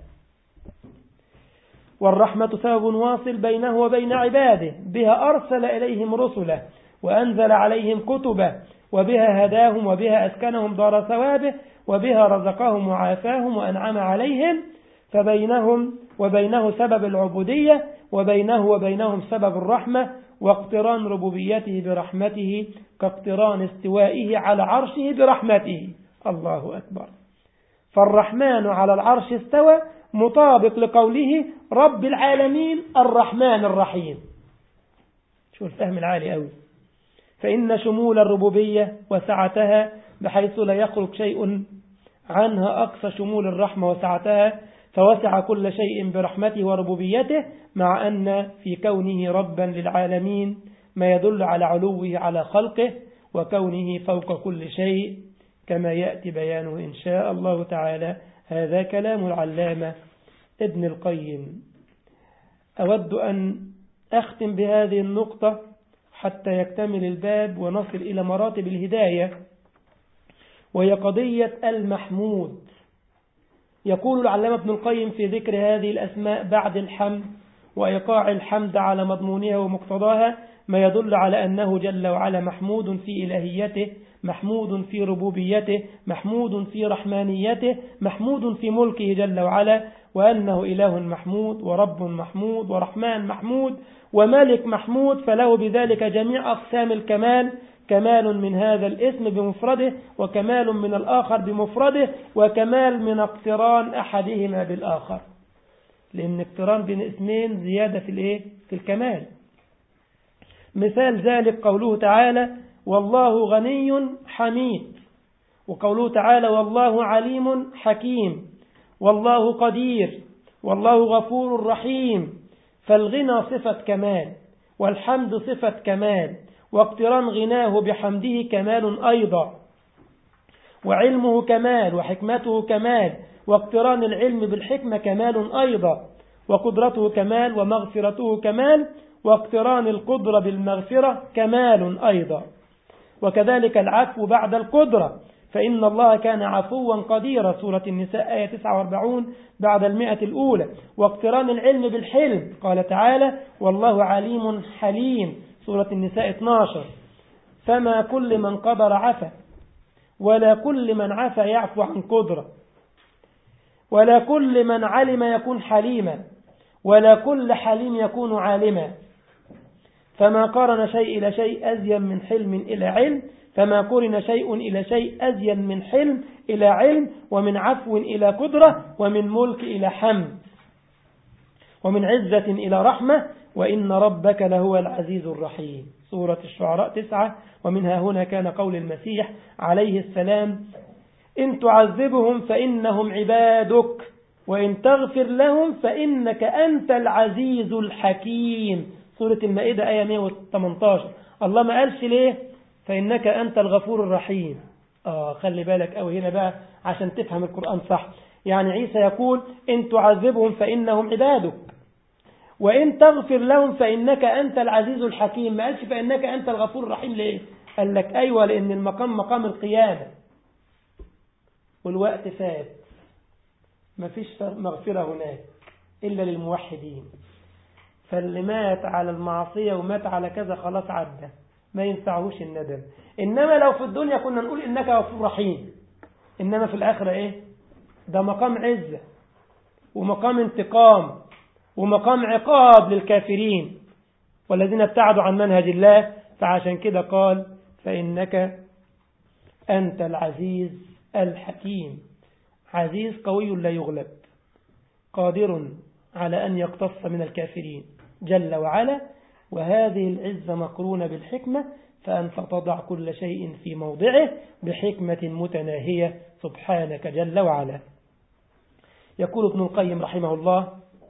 والرحمة سبب واصل بينه وبين عباده بها أرسل إليهم رسله وأنزل عليهم كتبه وبها هداهم وبها أسكنهم دار ثوابه وبها رزقهم وعافاهم وأنعم عليهم فبينهم وبينه سبب العبودية وبينه وبينهم سبب الرحمة واقتران ربوبيته برحمته كاقتران استوائه على عرشه برحمته الله أكبر فالرحمن على العرش استوى مطابق لقوله رب العالمين الرحمن الرحيم شو الفهم العالي قوي فإن شمول الربوبية وسعتها بحيث لا يخرج شيء عنها أقصى شمول الرحمة وسعتها فوسع كل شيء برحمته وربوبيته مع أن في كونه ربا للعالمين ما يدل على علوه على خلقه وكونه فوق كل شيء كما يأتي بيانه إن شاء الله تعالى هذا كلام العلامة ابن القيم أود أن أختم بهذه النقطة حتى يكتمل الباب ونصل إلى مراتب الهداية وهي قضية المحمود يقول العلامة ابن القيم في ذكر هذه الأسماء بعد الحمد وإيقاع الحمد على مضمونها ومقتضاها ما يدل على أنه جل وعلا محمود في إلهيته محمود في ربوبيته محمود في رحمانيته محمود في ملكه جل وعلا وأنه إله محمود ورب محمود ورحمن محمود وملك محمود فله بذلك جميع أقسام الكمال كمال من هذا الاسم بمفرده وكمال من الآخر بمفرده وكمال من اقتران أحدهما بالآخر لأن اقتران بين اسمين زيادة في الايه في الكمال مثال ذلك قوله تعالى والله غني حميد وقوله تعالى والله عليم حكيم والله قدير والله غفور رحيم فالغنى صفة كمال والحمد صفة كمال واقتران غناه بحمده كمال أيضا وعلمه كمال وحكمته كمال واقتران العلم بالحكمة كمال أيضا وقدرته كمال ومغفرته كمال واقتران القدرة بالمغفرة كمال أيضا وكذلك العفو بعد القدرة فإن الله كان عفوا قديرا سورة النساء آية 49 بعد المئة الأولى واقتران العلم بالحلم قال تعالى والله عليم حليم سورة النساء 12 فما كل من قدر عفا ولا كل من عفا يعفو عن قدرة ولا كل من علم يكون حليما ولا كل حليم يكون عالما فما قارن شيء إلى شيء أزين من حلم إلى علم فما قرن شيء إلى شيء أزين من حلم إلى علم ومن عفو إلى قدرة ومن ملك إلى حمد ومن عزة إلى رحمة وإن ربك لهو العزيز الرحيم سورة الشعراء تسعة ومنها هنا كان قول المسيح عليه السلام إن تعذبهم فإنهم عبادك وإن تغفر لهم فإنك أنت العزيز الحكيم سورة المائدة آية 118 الله ما قالش ليه فإنك أنت الغفور الرحيم آه خلي بالك أو هنا بقى عشان تفهم القرآن صح يعني عيسى يقول إن تعذبهم فإنهم عبادك وإن تغفر لهم فإنك أنت العزيز الحكيم ما قالش فإنك أنت الغفور الرحيم ليه قال لك أيوة لأن المقام مقام القيامة والوقت فات ما فيش مغفرة هناك إلا للموحدين فاللي مات على المعصية ومات على كذا خلاص عدى ما ينفعهوش الندم إنما لو في الدنيا كنا نقول إنك غفور رحيم إنما في الآخرة إيه ده مقام عزة ومقام انتقام ومقام عقاب للكافرين والذين ابتعدوا عن منهج الله فعشان كده قال فإنك أنت العزيز الحكيم عزيز قوي لا يغلب قادر على أن يقتص من الكافرين جل وعلا وهذه العزة مقرونة بالحكمة فأنت تضع كل شيء في موضعه بحكمة متناهية سبحانك جل وعلا يقول ابن القيم رحمه الله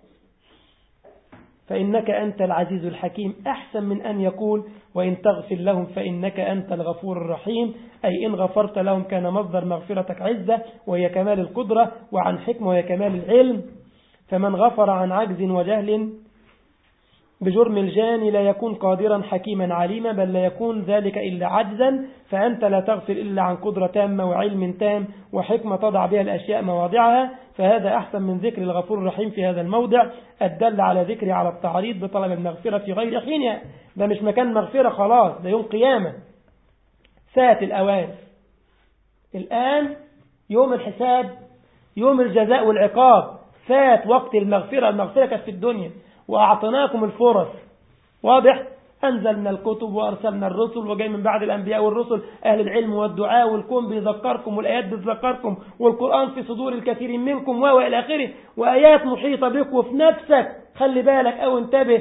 فإنك أنت العزيز الحكيم أحسن من أن يقول وإن تغفر لهم فإنك أنت الغفور الرحيم أي إن غفرت لهم كان مصدر مغفرتك عزة وهي كمال القدرة وعن حكمة وهي كمال العلم فمن غفر عن عجز وجهل بجرم الجاني لا يكون قادرا حكيما عليما بل لا يكون ذلك إلا عجزا فأنت لا تغفر إلا عن قدرة تامة وعلم تام وحكمة تضع بها الأشياء مواضعها فهذا أحسن من ذكر الغفور الرحيم في هذا الموضع الدل على ذكره على التعريض بطلب المغفرة في غير حينها ده مش مكان مغفرة خلاص ده يوم قيامة فات الأوان الآن يوم الحساب يوم الجزاء والعقاب فات وقت المغفرة المغفرة كانت في الدنيا وأعطيناكم الفرص واضح أنزلنا الكتب وأرسلنا الرسل وجاي من بعد الأنبياء والرسل أهل العلم والدعاء والكون بيذكركم والآيات بتذكركم والقرآن في صدور الكثير منكم وإلى آخره وآيات محيطة بك وفي نفسك خلي بالك أو انتبه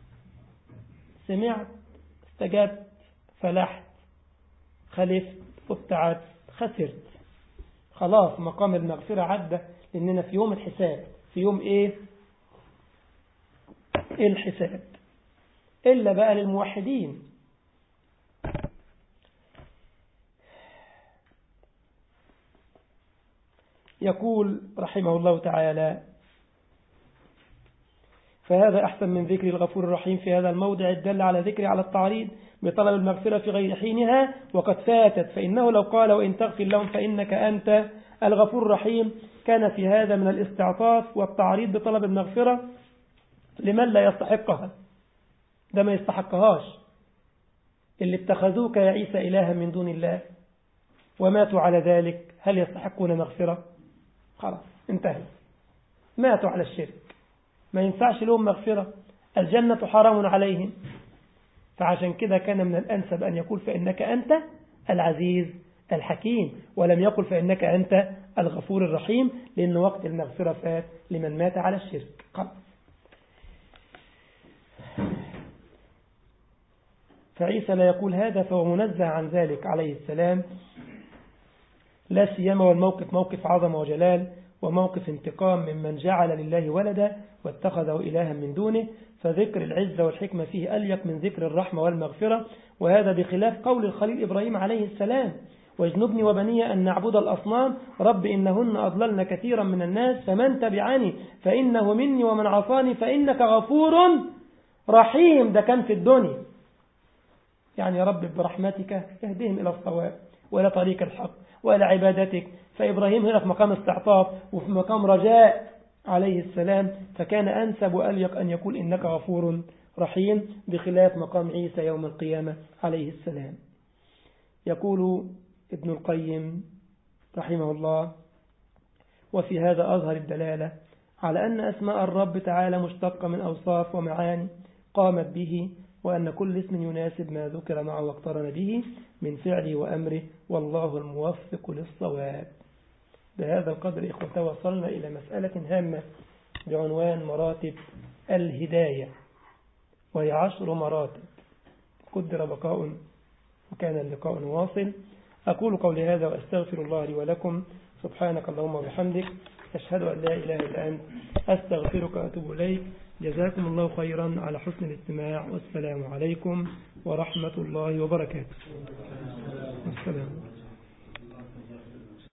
سمعت استجبت فلحت خلفت وابتعدت خسرت خلاص مقام المغفرة عدى لأننا في يوم الحساب في يوم إيه الحساب إلا بقى للموحدين يقول رحمه الله تعالى فهذا أحسن من ذكر الغفور الرحيم في هذا الموضع الدل على ذكر على التعريض بطلب المغفرة في غير حينها وقد فاتت فإنه لو قال وإن تغفر لهم فإنك أنت الغفور الرحيم كان في هذا من الاستعطاف والتعريض بطلب المغفرة لمن لا يستحقها ده ما يستحقهاش اللي اتخذوك يا عيسى إلها من دون الله وماتوا على ذلك هل يستحقون مغفرة خلاص انتهى ماتوا على الشرك ما ينفعش لهم مغفرة الجنة حرام عليهم فعشان كده كان من الأنسب أن يقول فإنك أنت العزيز الحكيم ولم يقل فإنك أنت الغفور الرحيم لأن وقت المغفرة فات لمن مات على الشرك خلاص فعيسى لا يقول هذا فهو منزه عن ذلك عليه السلام لا سيما والموقف موقف عظمة وجلال وموقف انتقام ممن جعل لله ولدا واتخذه إلها من دونه فذكر العزة والحكمة فيه أليق من ذكر الرحمة والمغفرة وهذا بخلاف قول الخليل إبراهيم عليه السلام واجنبني وبني أن نعبد الأصنام رب إنهن أضللن كثيرا من الناس فمن تبعني فإنه مني ومن عصاني فإنك غفور رحيم ده كان في الدنيا يعني يا رب برحمتك اهدهم إلى الصواب وإلى طريق الحق وإلى عبادتك فإبراهيم هنا في مقام استعطاف وفي مقام رجاء عليه السلام فكان أنسب وأليق أن يقول إنك غفور رحيم بخلاف مقام عيسى يوم القيامة عليه السلام يقول ابن القيم رحمه الله وفي هذا أظهر الدلالة على أن أسماء الرب تعالى مشتقة من أوصاف ومعاني قامت به وأن كل اسم يناسب ما ذكر معه واقترن به من فعله وأمره والله الموفق للصواب بهذا القدر إخوة وصلنا إلى مسألة هامة بعنوان مراتب الهداية وهي عشر مراتب قدر بقاء وكان اللقاء واصل أقول قولي هذا وأستغفر الله لي ولكم سبحانك اللهم وبحمدك أشهد أن لا إله إلا أنت أستغفرك وأتوب إليك جزاكم الله خيرا على حسن الاستماع والسلام عليكم ورحمة الله وبركاته السلام